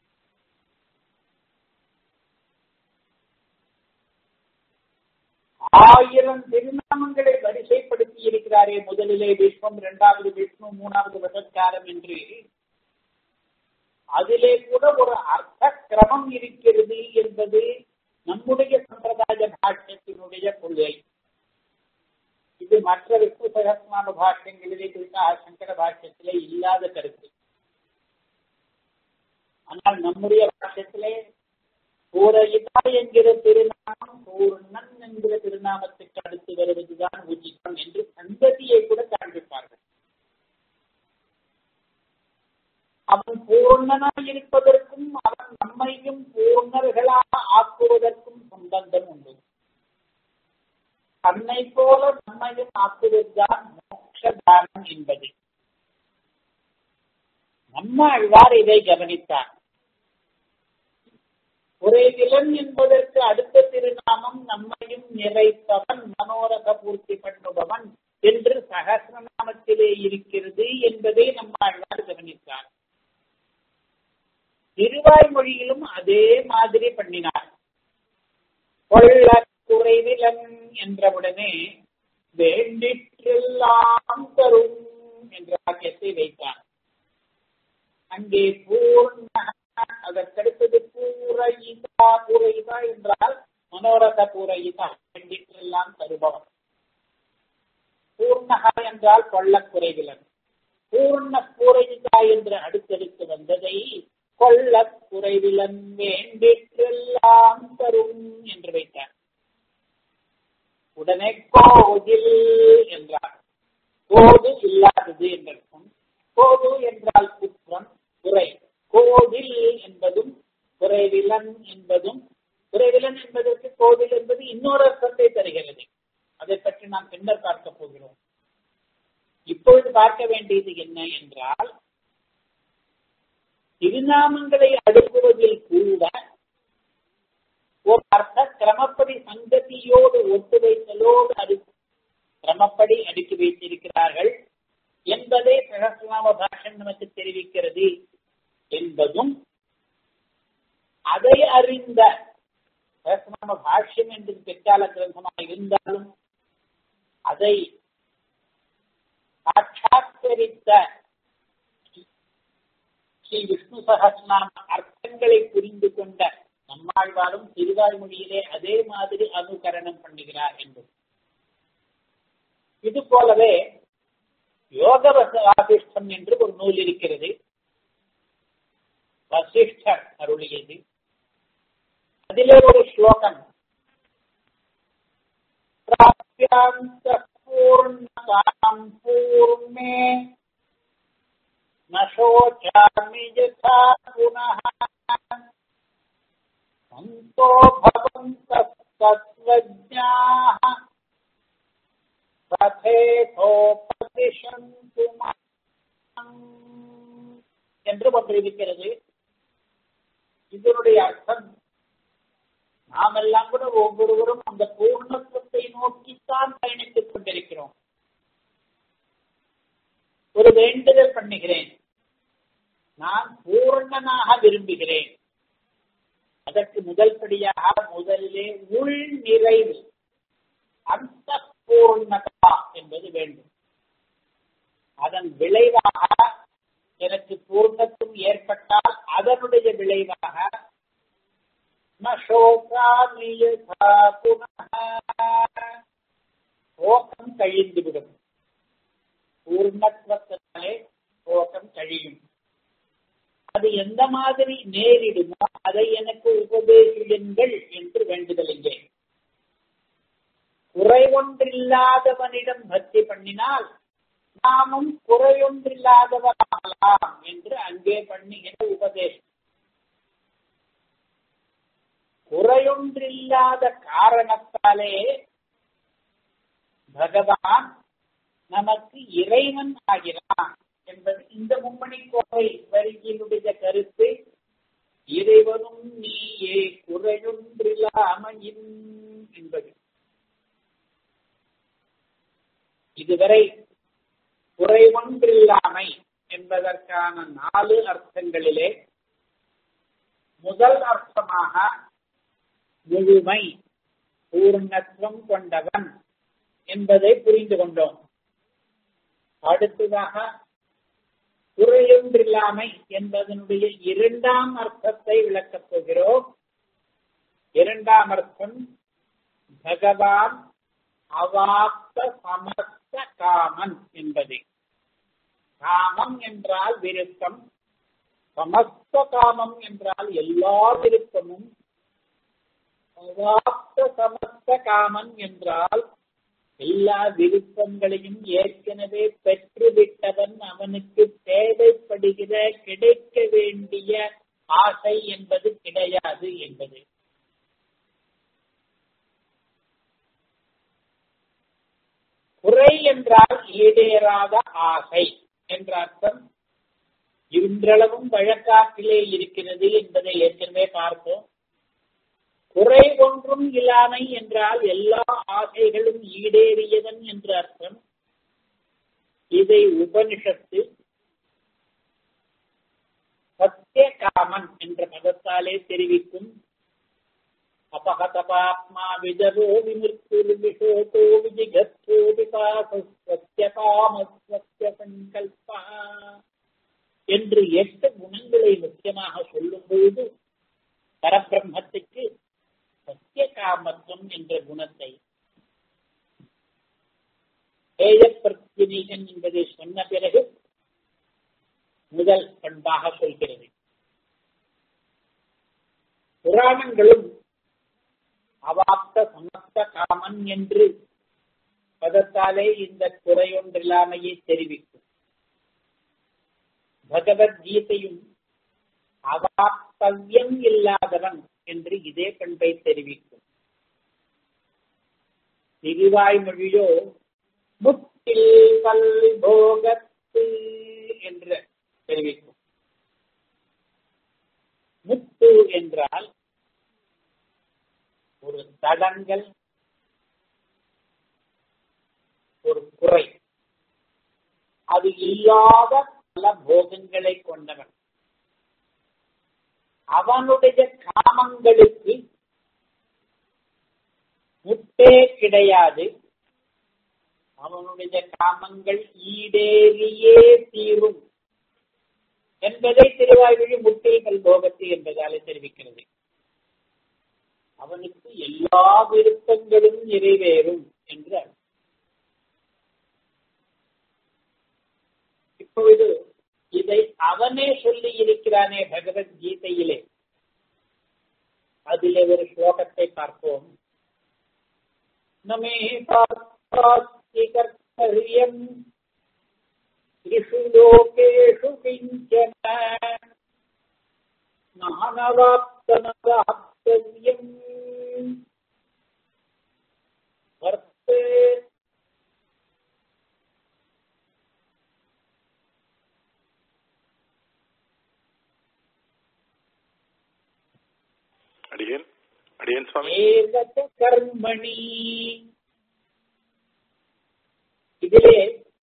ஆயிரம் திருநாமங்களை வரிசைப்படுத்தி இருக்கிறாரே முதலிலே விஷ்ணம் இரண்டாவது விஷ்ணு மூணாவது வசத்காரம் என்று அதிலே கூட ஒரு அர்த்த கிரமம் இருக்கிறது என்பது நம்முடைய சம்பிரதாய பாஷ்யத்தினுடைய கொள்கை இது மற்ற விஷ்ணு சகஸ்நாம பாஷ்யங்களிலே குறித்த சங்கர பாஷ்யத்திலே இல்லாத கருத்து ஆனால் நம்முடைய பாஷ்யத்திலே பூரயிதா என்கிற திருநாமம் பூர்ணன் என்கிற திருநாமத்துக்கு அடுத்து வருவதுதான் உச்சிதம் என்று சந்ததியை கூட காண்பிப்பார்கள் அவன் பூர்ணனாய் இருப்பதற்கும் அவன் நம்மையும் பூர்ணர்களாக ஆக்குவதற்கும் சம்பந்தம் உண்டு தன்னை போல நம்மையும் ஆக்குவதுதான் மோட்சதானம் என்பது நம்ம அழ்வார் இதை கவனித்தார் குறைவிலன் என்பதற்கு அடுத்த திருநாமம் நம்மையும் நிறைப்பவன் மனோரக பூர்த்தி பண்ணுபவன் என்று சகசிரநாமத்திலே இருக்கிறது என்பதை நம்ம அழ்வார் கவனித்தார் திருவாய்மொழியிலும் அதே மாதிரி பண்ணினார் கொள்ள குறைவிலன் என்றவுடனே வேண்டிற்றெல்லாம் தரும் என்ற வாக்கியத்தை வைத்தார் அங்கே பூர்ண அதற்கடுத்தது பூரையிதா பூரையிதா என்றால் மனோரத பூரையிதா வேண்டிற்றெல்லாம் தருபவன் பூர்ணகா என்றால் கொள்ள குறைவிலன் பூர்ண பூரையிதா என்று அடுத்தடுத்து வந்ததை கொள்ள குறைவிலன் வேண்டிற்றெல்லாம் தரும் என்று வைத்தார் உடனே கோதில் என்றார் கோது இல்லாதது என்றிருக்கும் கோது என்றால் குற்றம் குறை கோதில் என்பதும் குறைவிலன் என்பதும் குறைவிலன் என்பதற்கு கோவில் என்பது இன்னொரு அர்த்தத்தை தருகிறது அதை பற்றி நாம் பின்னர் பார்க்க போகிறோம் இப்பொழுது பார்க்க வேண்டியது என்ன என்றால் திருநாமங்களை அடுக்குவதில் கூட ஒரு அர்த்த கிரமப்படி சங்கதியோடு ஒட்டு வைத்தலோடு அடு கிரமப்படி அடுக்கி வைத்திருக்கிறார்கள் என்பதை சகசிரநாம பாஷன் நமக்கு தெரிவிக்கிறது என்பதும் அதை அறிந்த சகசிரநாம பாஷ்யம் என்று பிற்கால கிரந்தமாக இருந்தாலும் அதை சாட்சாத்தரித்த ஸ்ரீ விஷ்ணு சகசிரநாம அர்த்தங்களை புரிந்து கொண்ட நம்மாழ்வாரும் திருவாய்மொழியிலே அதே மாதிரி அனுகரணம் பண்ணுகிறார் என்பது இது போலவே யோக வாசிஷ்டம் என்று ஒரு நூல் இருக்கிறது வசிஷ்டர் அருளியது அதிலே ஒரு ஸ்லோகம் பிராப்தியாந்த பூர்ணதாம் பூர்ணே நோச்சாமி யதா புனः சந்தோ பவந்தः தத்வஜ்ஞாः ததேதோபதிஷந்து என்று ஒன்று இருக்கிறது இதனுடைய அர்த்தம் நாமெல்லாம் கூட ஒவ்வொருவரும் அந்த பூர்ணத்துவத்தை நோக்கித்தான் பயணித்துக் கொண்டிருக்கிறோம் ஒரு வேண்டுதல் பண்ணுகிறேன் நான் பூர்ணனாக விரும்புகிறேன் அதற்கு முதல் படியாக முதலிலே உள் நிறைவு அந்த பூர்ணதா என்பது வேண்டும் அதன் விளைவாக எனக்கு பூர்ணத்துவம் ஏற்பட்டால் அதனுடைய விளைவாக சோகம் கழிந்துவிடும் பூர்ணத்துவத்தினாலே சோகம் கழியும் அது எந்த மாதிரி நேரிடுமோ அதை எனக்கு உபதேசியுங்கள் என்று வேண்டுதல் இங்கே குறை ஒன்றில்லாதவனிடம் பக்தி பண்ணினால் நாமும் குறையொன்றில்லாதவராகலாம் என்று அங்கே பண்ணுகிற உபதேசம் குறையொன்றில்லாத காரணத்தாலே பகவான் நமக்கு இறைவன் ஆகிறான் என்பது இந்த மும்மணி கோவை வரியினுடைய கருத்து இறைவனும் நீயே குறையொன்றில்லாமையின் என்பது இதுவரை குறைவொன்றில்லாமை என்பதற்கான நாலு அர்த்தங்களிலே முதல் அர்த்தமாக முழுமை பூர்ணத்துவம் கொண்டவன் என்பதை புரிந்து கொண்டோம் அடுத்ததாக குறையொன்றில்லாமை என்பதனுடைய இரண்டாம் அர்த்தத்தை விளக்கப் போகிறோம் இரண்டாம் அர்த்தம் பகவான் அவாப்த சமஸ்த காமன் என்பது காமம் என்றால் விருப்பம் சமஸ்த காமம் என்றால் எல்லா விருப்பமும் அவாப்த சமஸ்த காமன் என்றால் எல்லா விருப்பங்களையும் ஏற்கனவே பெற்றுவிட்டவன் அவனுக்கு தேவைப்படுகிற கிடைக்க வேண்டிய ஆசை என்பது கிடையாது என்பது குறை என்றால் ஈடேறாத ஆசை என்ற அர்த்தம் இன்றளவும் வழக்காற்றிலே இருக்கிறது என்பதை ஏற்கனவே பார்த்தோம் குறை ஒன்றும் இல்லாமை என்றால் எல்லா ஆசைகளும் ஈடேறியவன் என்று அர்த்தம் இதை உபனிஷத்து சத்திய காமன் என்ற பதத்தாலே தெரிவிக்கும் அபகதபாத்மா விஜரோ விமிர்த்துர் விஷோதோ விஜிகத்தோ விகாசஸ்வத்திய காமஸ்வத்திய சங்கல்பா என்று எட்டு குணங்களை முக்கியமாக சொல்லும் பொழுது பரபிரம்மத்துக்கு சத்திய காமத்துவம் என்ற குணத்தை ஏயப்பிரத்தினீகன் என்பதை சொன்ன பிறகு முதல் பண்பாக சொல்கிறது புராணங்களும் அவாப்த சமஸ்த காமன் என்று பதத்தாலே இந்த குறையொன்றில்லாமையை தெரிவிக்கும் பகவத்கீதையும் அவாப்தவியம் இல்லாதவன் என்று இதே பண்பை தெரிவிக்கும் திருவாய்மொழியோ முத்தில் பல் போகத்து என்று தெரிவிக்கும் முத்து என்றால் ஒரு தடங்கள் ஒரு குறை அது இல்லாத பல போகங்களை கொண்டவன் அவனுடைய காமங்களுக்கு முட்டே கிடையாது அவனுடைய காமங்கள் ஈடேறியே தீரும் என்பதை திருவாய்மொழி முட்டில் கல்போகத்து என்பதாலே தெரிவிக்கிறது அவனுக்கு எல்லா விருப்பங்களும் நிறைவேறும் என்று இப்பொழுது இதை அவனே சொல்லி இருக்கிறானே பகவத்கீதையிலே அதிலே ஒரு ஸ்லோகத்தை பார்ப்போம் நமே பார்த்தாஸ்தி கர்த்தரியம் त्रिषु लोकेषु किञ्चन नानवाप्तमवाप्तव्यम् वर्ते அடியேன் அடியேன் சுவாமி ஏவச்ச கர்மணி இதிலே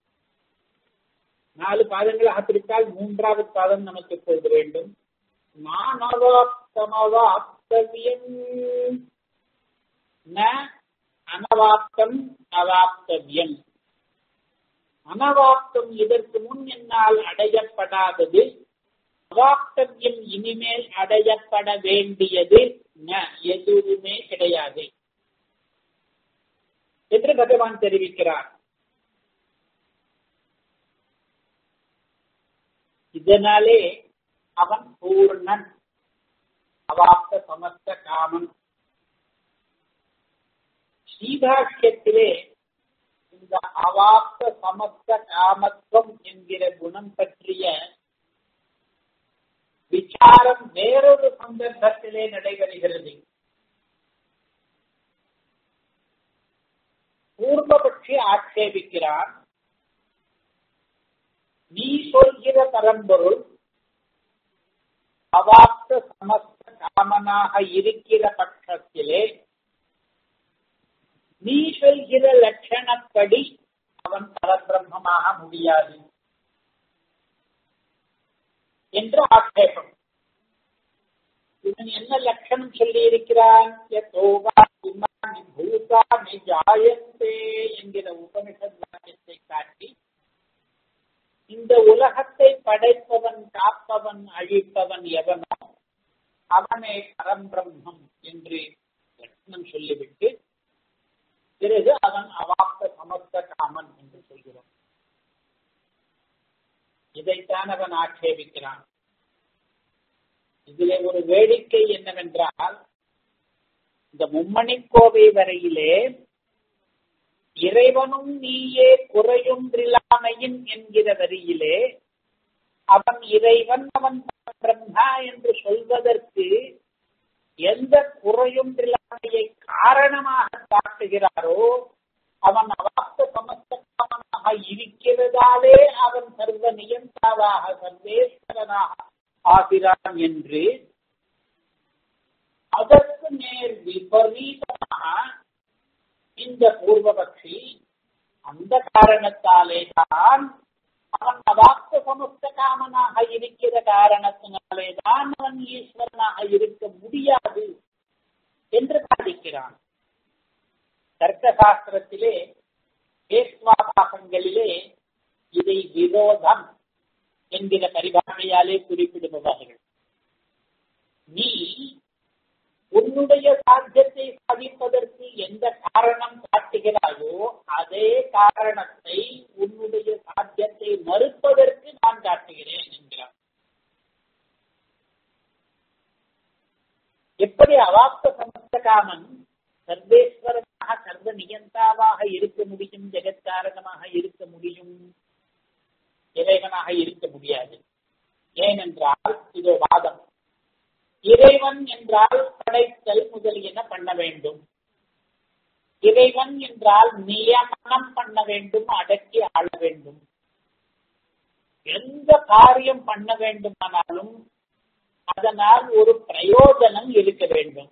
நாலு பாதங்களாக பிரித்தால் மூன்றாவது பாதம் நமக்கு இப்பொழுது வேண்டும் மானவாப்தமவாப்தவியம் ந அனவாப்தம் அவாப்தவியம் அனவாப்தம் இதற்கு முன் என்னால் அடையப்படாதது அவாப்தவியம் இனிமேல் அடையப்பட வேண்டியது ந எதுவுமே கிடையாது என்று பகவான் தெரிவிக்கிறார் இதனாலே அவன் பூர்ணன் அவாப்த சமஸ்த காமன் ஸ்ரீபாஷ்யத்திலே இந்த இந்த அவாப்த சமஸ்த காமத்துவம் என்கிற குணம் பற்றிய விசாரம் வேறொரு சந்தர்ப்பத்திலே நடைபெறுகிறது பூர்வபட்சி ஆட்சேபிக்கிறான் நீ சொல்கிற பரம்பொருள் அவாப்த சமஸ்த காமனாக இருக்கிற பட்சத்திலே நீ சொல்கிற லட்சணப்படி அவன் பரபிரம்மமாக முடியாது என்று ஆட்சேபம் இவன் என்ன லட்சணம் சொல்லி இருக்கிறான் பூதானி ஜாயந்தே என்கிற உபனிஷத் வாக்கியத்தை காட்டி இந்த உலகத்தை படைப்பவன் காப்பவன் அழிப்பவன் எவனோ அவனே பரம்பிரம்மம் என்று லட்சணம் சொல்லிவிட்டு பிறகு அவன் அவாப்த சமஸ்த காமன் என்று சொல்கிறோம் இதைத்தான் அவன் ஆட்சேபிக்கிறான் இதிலே ஒரு வேடிக்கை என்னவென்றால் இந்த மும்மணி கோவை வரையிலே இறைவனும் நீயே குறையொன்றில்லாமையின் என்கிற வரியிலே அவன் இறைவன் அவன் பிரம்மா என்று சொல்வதற்கு எந்த குறையொன்றில்லாமையை காரணமாக காட்டுகிறாரோ அவன் அவாப்த சமஸ்தமாக இருக்கிறதாலே அவன் சர்வ நியந்தாவாக சர்வேஸ்வரனாக ஆகிறான் என்று அதற்கு நேர் விபரீதமாக இந்த பூர்வபக்ஷி அந்த காரணத்தாலே தான் அவன் அவாப்த சமஸ்த காமனாக இருக்கிற காரணத்தினாலே தான் அவன் ஈஸ்வரனாக இருக்க முடியாது என்று சாதிக்கிறான் தர்க்க சாஸ்திரத்திலே பேஸ்வாபாசங்களிலே இதை விரோதம் என்கிற பரிபாஷையாலே குறிப்பிடுபவர்கள் நீ உன்னுடைய சாத்தியத்தை சாதிப்பதற்கு எந்த காரணம் காட்டுகிறாயோ அதே காரணத்தை உன்னுடைய சாத்தியத்தை மறுப்பதற்கு நான் காட்டுகிறேன் என்கிறார் எப்படி அவாப்த சமஸ்த காமன் சர்வேஸ்வரனாக சர்வ நியந்தாவாக இருக்க முடியும் ஜெகத்காரணமாக இருக்க முடியும் இறைவனாக இருக்க முடியாது ஏனென்றால் இது வாதம் இறைவன் என்றால் படைத்தல் முதலியன பண்ண வேண்டும் இறைவன் என்றால் நியமனம் பண்ண வேண்டும் அடக்கி ஆள வேண்டும் எந்த காரியம் பண்ண வேண்டுமானாலும் அதனால் ஒரு பிரயோஜனம் இருக்க வேண்டும்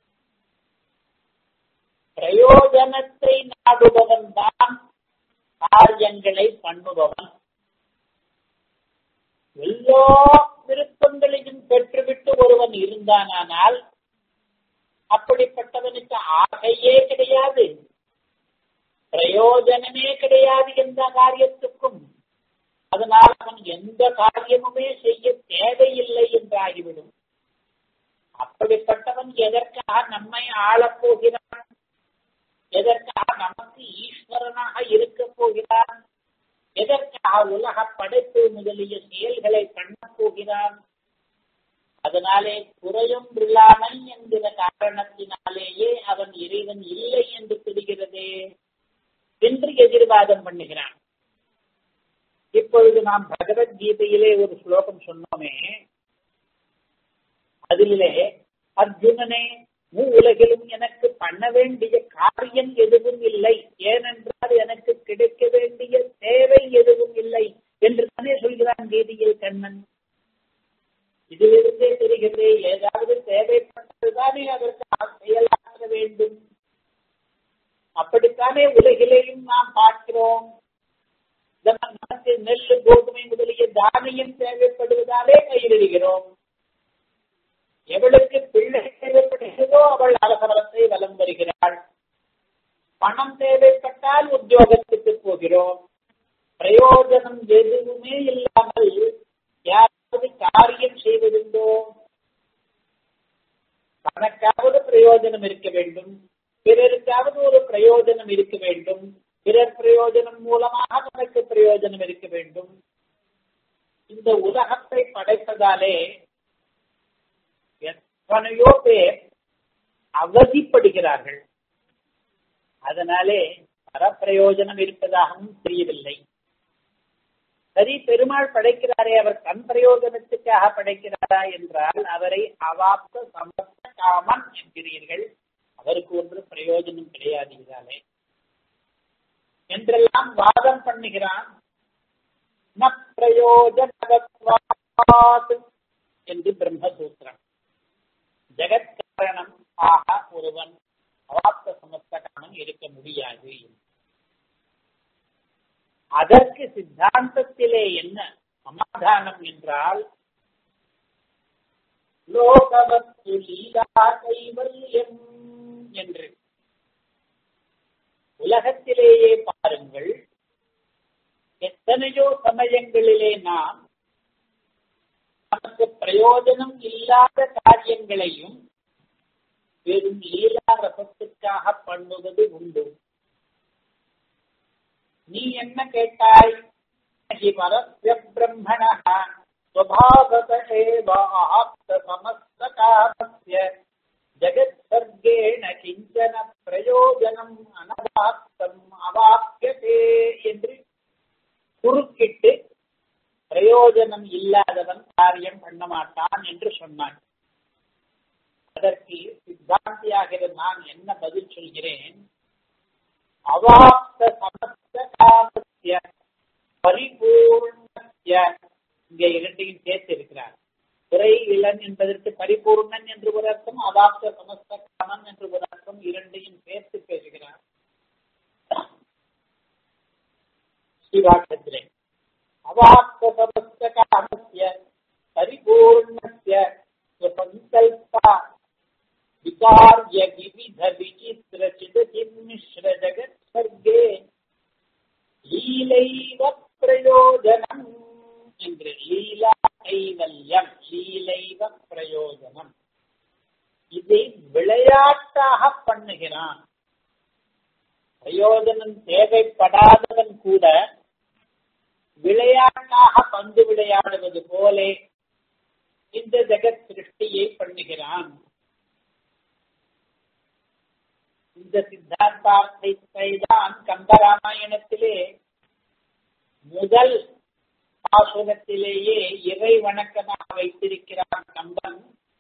பிரயோஜனத்தை நாடுபவன் தான் காரியங்களை பண்ணுபவன் எல்லா விருப்பங்களையும் பெற்றுவிட்டு ஒருவன் இருந்தானால் அப்படிப்பட்டவனுக்கு ஆகையே கிடையாது பிரயோஜனமே கிடையாது எந்த காரியத்துக்கும் அதனால் அவன் எந்த காரியமுமே செய்ய தேவையில்லை என்றாகிவிடும் அப்படிப்பட்டவன் எதற்காக நம்மை ஆளப் போகிறான் எதற்காக நமக்கு ஈஸ்வரனாக இருக்க போகிறான் எதற்காக உலக படைப்பு முதலிய செயல்களை பண்ணப் போகிறான் அதனாலே குறையும் இல்லாமல் என்கிற காரணத்தினாலேயே அவன் இறைவன் இல்லை என்று தெரிகிறதே என்று எதிர்வாதம் பண்ணுகிறான் இப்பொழுது நாம் பகவத்கீதையிலே ஒரு ஸ்லோகம் சொன்னோமே அதிலே அர்ஜுனனே மூ உலகிலும் எனக்கு பண்ண வேண்டிய காரியம் எதுவும் இல்லை ஏனென்றால் எனக்கு கிடைக்க வேண்டிய தேவை எதுவும் இல்லை என்று தானே சொல்கிறான் கீதையில் கண்ணன் இதிலிருந்தே தெரிகிறது ஏதாவது தேவைப்பட்டதுதானே அதற்கு செயலாற்ற வேண்டும் அப்படித்தானே உலகிலேயும் நாம் பார்க்கிறோம் நமக்கு நெல் கோதுமை முதலிய தானியம் தேவைப்படுவதாலே பயிரிடுகிறோம் எவளுக்கு பிள்ளை தேவைப்படுகிறதோ அவள் அவசரத்தை வலம் வருகிறாள் பணம் தேவைப்பட்டால் உத்தியோகத்துக்கு போகிறோம் பிரயோஜனம் எதுவுமே இல்லாமல் யாராவது காரியம் செய்வதுண்டோ தனக்காவது பிரயோஜனம் இருக்க வேண்டும் பிறருக்காவது ஒரு பிரயோஜனம் இருக்க வேண்டும் பிறர் பிரயோஜனம் மூலமாக தனக்கு பிரயோஜனம் இருக்க வேண்டும் இந்த உலகத்தை படைப்பதாலே எத்தனையோ பேர் அவதிப்படுகிறார்கள் அதனாலே பரப்பிரயோஜனம் இருப்பதாகவும் தெரியவில்லை சரி பெருமாள் படைக்கிறாரே அவர் தன் பிரயோஜனத்துக்காக படைக்கிறாரா என்றால் அவரை அவாப்த சமஸ்த காமன் என்கிறீர்கள் அவருக்கு ஒன்று பிரயோஜனம் கிடையாது இதாலே என்றெல்லாம் வாதம் பண்ணுகிறான் ந பிரயோஜனவத்வாத் என்று பிரம்மசூத்திரம் ஜெகத் காரணம் ஆக ஒருவன் அவாப்த சமஸ்த காமன் இருக்க முடியாது அதற்கு சித்தாந்தத்திலே என்ன சமாதானம் என்றால் லோகவத்து லீலா கைவல்யம் என்று உலகத்திலேயே பாருங்கள் எத்தனையோ சமயங்களிலே நாம் நமக்கு பிரயோஜனம் இல்லாத காரியங்களையும் வெறும் லீலா ரசத்துக்காக பண்ணுவது உண்டு நீ என்ன கேட்டாய் பரஸ்ய பிரம்மண स्वभावत एव आप्त समस्त कामस्य जगत् सर्गेण किञ्चन பிரயோஜனம் அனவாப்தம் அவாப்யதே என்று குறுக்கிட்டு பிரயோஜனம் இல்லாதவன் காரியம் பண்ண மாட்டான் என்று சொன்னான் அதற்கு சித்தாந்தியாகிற நான் என்ன பதில் சொல்கிறேன் அவாப்த சமஸ்த காமஸ்ய பரிபூர்ணஸ்ய இங்கே இரண்டையும் சேர்த்து இருக்கிறார் துறை இளன் என்பதற்கு பரிபூர்ணன் என்று ஒரு அர்த்தம் அவாப்த சமஸ்த காமன் என்று ஒரு அர்த்தம் இரண்டையும் சேர்த்து பேசுகிறார் ஸ்ரீவாக்கத்திலே அவாப்த சமஸ்த காமஸ்ய பரிபூர்ணஸ்ய சங்கல்பா विकार्य विविध विचित्र चिदचिन् मिश्र जगत् सर्गे லீலைவ பிரயோஜனம் என்று லீலா கைவல்யம் லீலைவ பிரயோஜனம் இதை விளையாட்டாக பண்ணுகிறான் பிரயோஜனம் தேவைப்படாதவன் கூட விளையாட்டாக பந்து விளையாடுவது போலே இந்த ஜெகத் சிருஷ்டியை பண்ணுகிறான் இந்த சித்தாந்தார்த்தத்தை தான் கம்பராமாயணத்திலே முதல் பாசுரத்திலேயே இறை வணக்கமாக வைத்திருக்கிறான் கம்பன்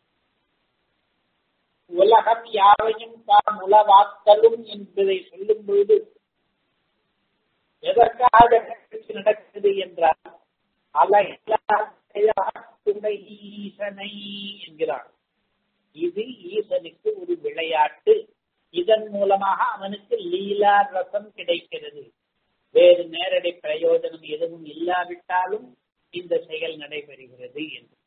உலகம் யாவையும் தாம் உலவாக்கலும் என்பதை சொல்லும் பொழுது எதற்காக நடக்கிறது என்றால் துணை ஈசனை என்கிறார் இது ஈசனுக்கு ஒரு விளையாட்டு இதன் மூலமாக அவனுக்கு லீலா ரசம் கிடைக்கிறது வேறு நேரடி பிரயோஜனம் எதுவும் இல்லாவிட்டாலும் இந்த செயல் நடைபெறுகிறது என்று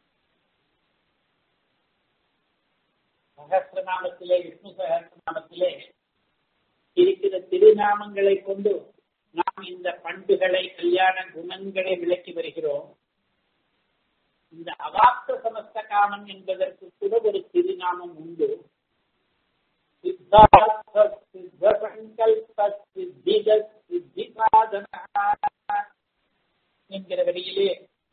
சகசிரநாமத்திலே விஷ்ணு சகசிரநாமத்திலே இருக்கிற திருநாமங்களை கொண்டு நாம் இந்த பண்புகளை கல்யாண குணங்களை விளக்கி வருகிறோம் இந்த அவாப்த சமஸ்த காமன் என்பதற்கு கூட ஒரு திருநாமம் உண்டு சித்தார்த்த சித்த சங்கல்ப சித்திக சித்தி சாதன என்கிற வழியிலே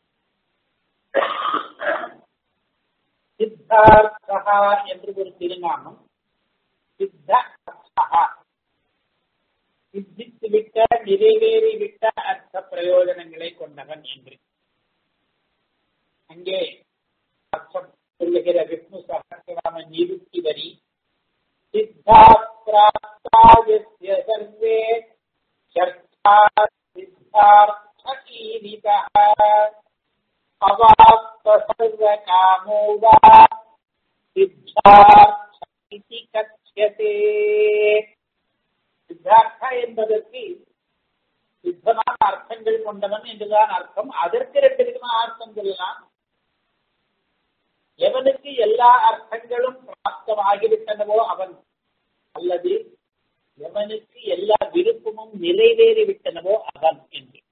சித்தார்த்தா என்று ஒரு திருநாமம் சித்த அர்த்தா சித்தித்து விட்ட நிறைவேறி விட்ட அர்த்த பிரயோஜனங்களை கொண்டவன் என்று அங்கே அர்த்தம் சொல்லுகிற விஷ்ணு சகசிரநாம நிறுத்தி வரி सिद्धाप्राप्तायस्य सर्वे चर्चा सिद्धार्थकीरितः अवाप्त सर्वकामो वा सिद्धार्थ इति कथ्यते சித்தார்த்தா என்பதற்கு சித்தமான அர்த்தங்கள் கொண்டவன் என்றுதான் அர்த்தம் அதற்கு ரெண்டு விதமான அர்த்தம் சொல்லலாம் எவனுக்கு எல்லா அர்த்தங்களும் பிராப்தமாகிவிட்டனவோ அவன் அல்லது எவனுக்கு எல்லா விருப்பமும் நிறைவேறிவிட்டனவோ அவன் என்று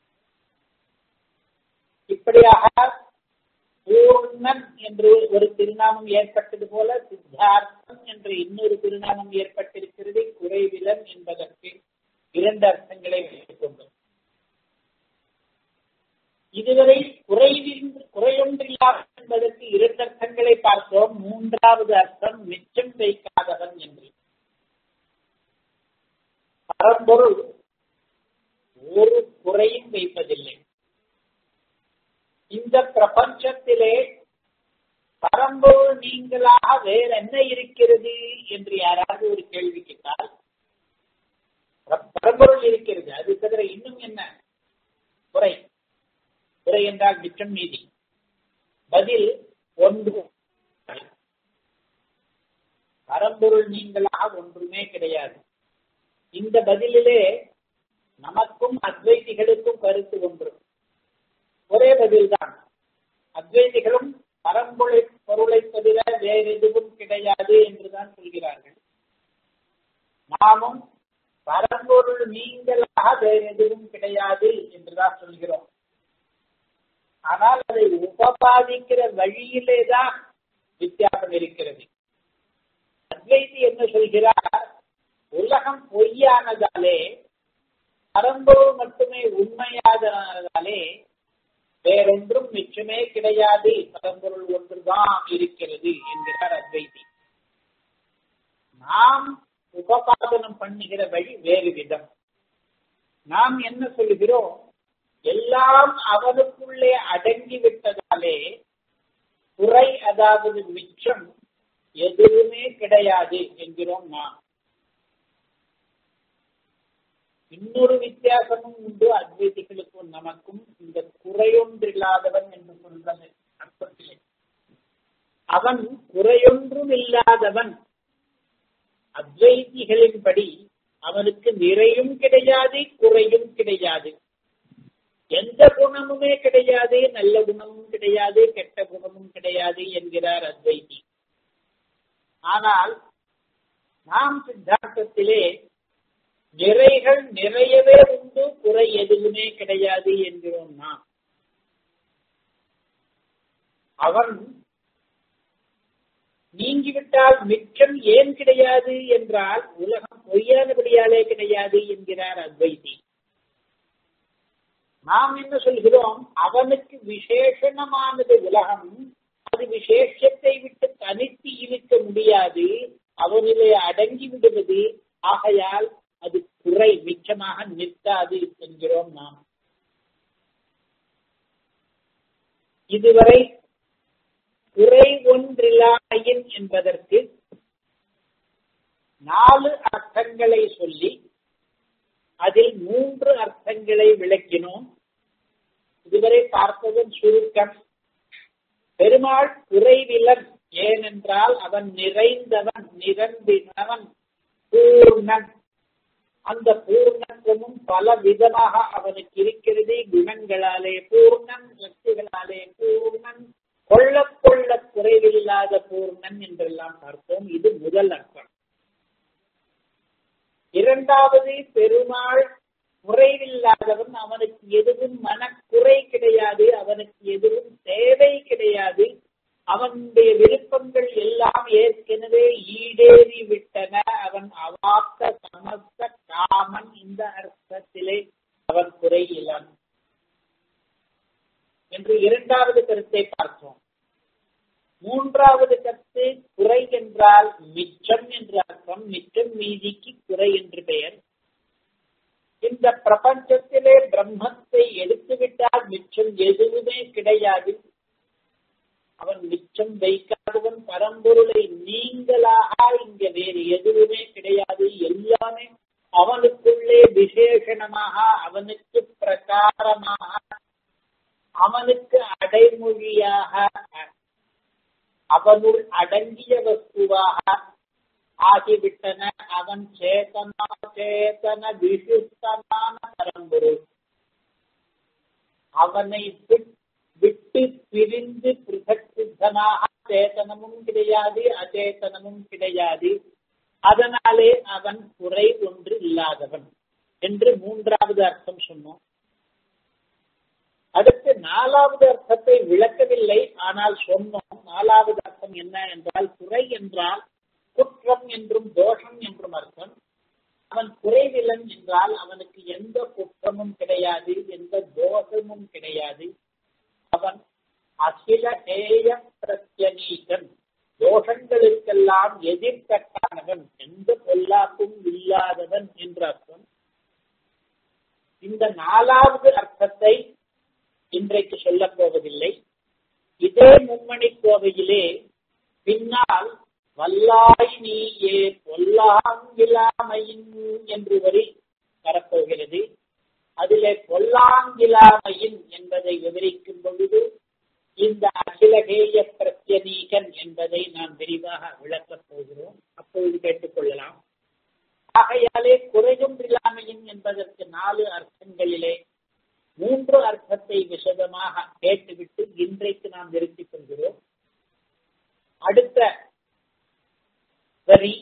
இப்படியாக பூர்ணன் என்று ஒரு திருநாமம் ஏற்பட்டது போல சித்தார்த்தம் என்ற இன்னொரு திருநாமம் ஏற்பட்டிருக்கிறது குறைவிலன் என்பதற்கு இரண்டு அர்த்தங்களை வைத்துக் கொண்டோம் இதுவரை குறைவின் குறையொன்றில்லாத என்பதற்கு இரண்டு அர்த்தங்களை பார்த்தோம் மூன்றாவது அர்த்தம் மிச்சம் வைக்காதவன் என்று பரம்பொருள் ஒரு குறையும் வைப்பதில்லை இந்த பிரபஞ்சத்திலே பரம்பொருள் நீங்களாக வேற என்ன இருக்கிறது என்று யாராவது ஒரு கேள்வி கேட்டால் பரம்பொருள் இருக்கிறது அது தவிர இன்னும் என்ன குறை குறை என்றால் மிச்சம் மீதி பதில் ஒன்று பரம்பொருள் நீங்களாக ஒன்றுமே கிடையாது இந்த பதிலிலே நமக்கும் அத்வைதிகளுக்கும் கருத்து ஒன்று ஒரே பதில்தான் அத்வைதிகளும் பரம்பொருளை பொருளை தவிர வேறு எதுவும் கிடையாது என்றுதான் சொல்கிறார்கள் நாமும் பரம்பொருள் நீங்களாக வேறு எதுவும் கிடையாது என்றுதான் சொல்கிறோம் ஆனால் அதை உபபாதிக்கிற வழியிலே தான் வித்தியாசம் இருக்கிறது அத்வைதி என்ன சொல்கிறார் உலகம் பொய்யானதாலே பரம்பொருள் மட்டுமே உண்மையானதாலே வேறொன்றும் மிச்சமே கிடையாது பரம்பொருள் ஒன்றுதான் இருக்கிறது என்கிறார் அத்வைதி நாம் உபபாதனம் பண்ணுகிற வழி வேறு விதம் நாம் என்ன சொல்கிறோம் எல்லாம் அவனுக்குள்ளே அடங்கி விட்டதாலே குறை அதாவது மிச்சம் எதுவுமே கிடையாது என்கிறோம் நாம் இன்னொரு வித்தியாசமும் உண்டு அத்வைதிகளுக்கும் நமக்கும் இந்த குறையொன்றில்லாதவன் என்று சொல்றது அர்த்தத்திலே அவன் குறையொன்றும் இல்லாதவன் அத்வைதிகளின்படி அவனுக்கு நிறையும் கிடையாது குறையும் கிடையாது எந்த குணமுமே கிடையாது நல்ல குணமும் கிடையாது கெட்ட குணமும் கிடையாது என்கிறார் அத்வைதி ஆனால் நாம் சித்தாந்தத்திலே நிறைகள் நிறையவே உண்டு குறை எதுவுமே கிடையாது என்கிறோம் நாம் அவன் நீங்கிவிட்டால் மிச்சம் ஏன் கிடையாது என்றால் உலகம் பொய்யானபடியாலே கிடையாது என்கிறார் அத்வைதி நாம் என்ன சொல்கிறோம் அவனுக்கு விசேஷணமானது உலகம் அது விசேஷத்தை விட்டு தனித்து இருக்க முடியாது அவனிலே அடங்கி விடுவது ஆகையால் அது குறை மிச்சமாக நிற்காது என்கிறோம் நாம் இதுவரை குறை ஒன்றில்லாயின் என்பதற்கு நாலு அர்த்தங்களை சொல்லி அதில் மூன்று அர்த்தங்களை விளக்கினோம் இதுவரை பார்த்ததன் சுருக்கம் பெருமாள் குறைவிலன் ஏனென்றால் அவன் நிறைந்தவன் நிரம்பினவன் பூர்ணன் அந்த பூர்ணத்துவமும் பல விதமாக அவனுக்கு இருக்கிறது குணங்களாலே பூர்ணன் சக்திகளாலே பூர்ணன் கொள்ள கொள்ள குறைவில்லாத பூர்ணன் என்றெல்லாம் பார்த்தோம் இது முதல் அர்த்தம் இரண்டாவது பெருமாள் குறைவில்லாதவன் அவனுக்கு எதுவும் மனக்குறை கிடையாது அவனுக்கு எதுவும் தேவை கிடையாது அவனுடைய விருப்பங்கள் எல்லாம் ஏற்கனவே ஈடேறி விட்டன அவன் அவாப்த சமஸ்த காமன் இந்த அர்த்தத்திலே அவன் குறையிலான் என்று இரண்டாவது கருத்தை பார்த்தோம் மூன்றாவது கருத்து குறை என்றால் மிச்சம் என்று அர்த்தம் மிச்சம் மீதிக்கு குறை என்று பெயர் இந்த பிரபஞ்சத்திலே பிரம்மத்தை எடுத்துவிட்டால் மிச்சம் எதுவுமே கிடையாது அவன் மிச்சம் வைக்காதவன் பரம்பொருளை நீங்களாக இங்க வேறு எதுவுமே கிடையாது எல்லாமே அவனுக்குள்ளே விசேஷணமாக அவனுக்கு பிரகாரமாக அவனுக்கு அடைமொழியாக அவனுள் அடங்கிய வஸ்துவாக ஆகிவிட்டன அவன் சேதனா சேதன விசுத்தமான பரம்பொருள் அவனை விட்டு பிரிந்து பிருகத் சித்தனாக சேதனமும் கிடையாது அச்சேதனமும் கிடையாது அதனாலே அவன் குறை ஒன்று இல்லாதவன் என்று மூன்றாவது அர்த்தம் சொன்னோம் அடுத்து நாலாவது அர்த்தத்தை விளக்கவில்லை ஆனால் சொன்னோம் நாலாவது அர்த்தம் என்ன என்றால் குறை என்றால் குற்றம் என்றும் தோஷம் என்றும் அர்த்தம் அவன் குறைவிலன் என்றால் அவனுக்கு எந்த குற்றமும் கிடையாது எந்த தோஷமும் கிடையாது அவன் அகில நேய பிரத்யநீகன் தோஷங்களுக்கெல்லாம் எதிர்கட்டானவன் எந்த பொல்லாப்பும் இல்லாதவன் என்ற அர்த்தம் இந்த நாலாவது அர்த்தத்தை இன்றைக்கு சொல்லப் போவதில்லை இதே மும்மணி கோவையிலே பின்னால் வல்லாய் நீயே பொல்லாம் இல்லாமையின் என்று வரி வரப்போகிறது அதிலே பொல்லாங்கிலாமையின் என்பதை விவரிக்கும் பொழுது இந்த அகிலகேய பிரத்யநீகன் என்பதை நாம் விரிவாக விளக்கப் போகிறோம் அப்பொழுது கேட்டுக்கொள்ளலாம் ஆகையாலே குறையும் இல்லாமையின் என்பதற்கு நாலு அர்த்தங்களிலே மூன்று அர்த்தத்தை விசதமாக கேட்டுவிட்டு இன்றைக்கு நாம் நிறுத்திக் கொள்கிறோம் அடுத்த வரி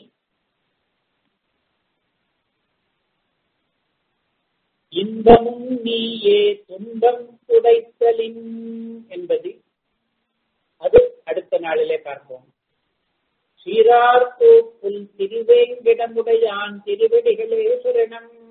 இன்பமும் நீயே துன்பம் துடைத்தலின் என்பது அது அடுத்த நாளிலே பார்ப்போம் சீரார் தோப்புல் திருவேங்கிடமுடையான் திருவடிகளே சுரணம்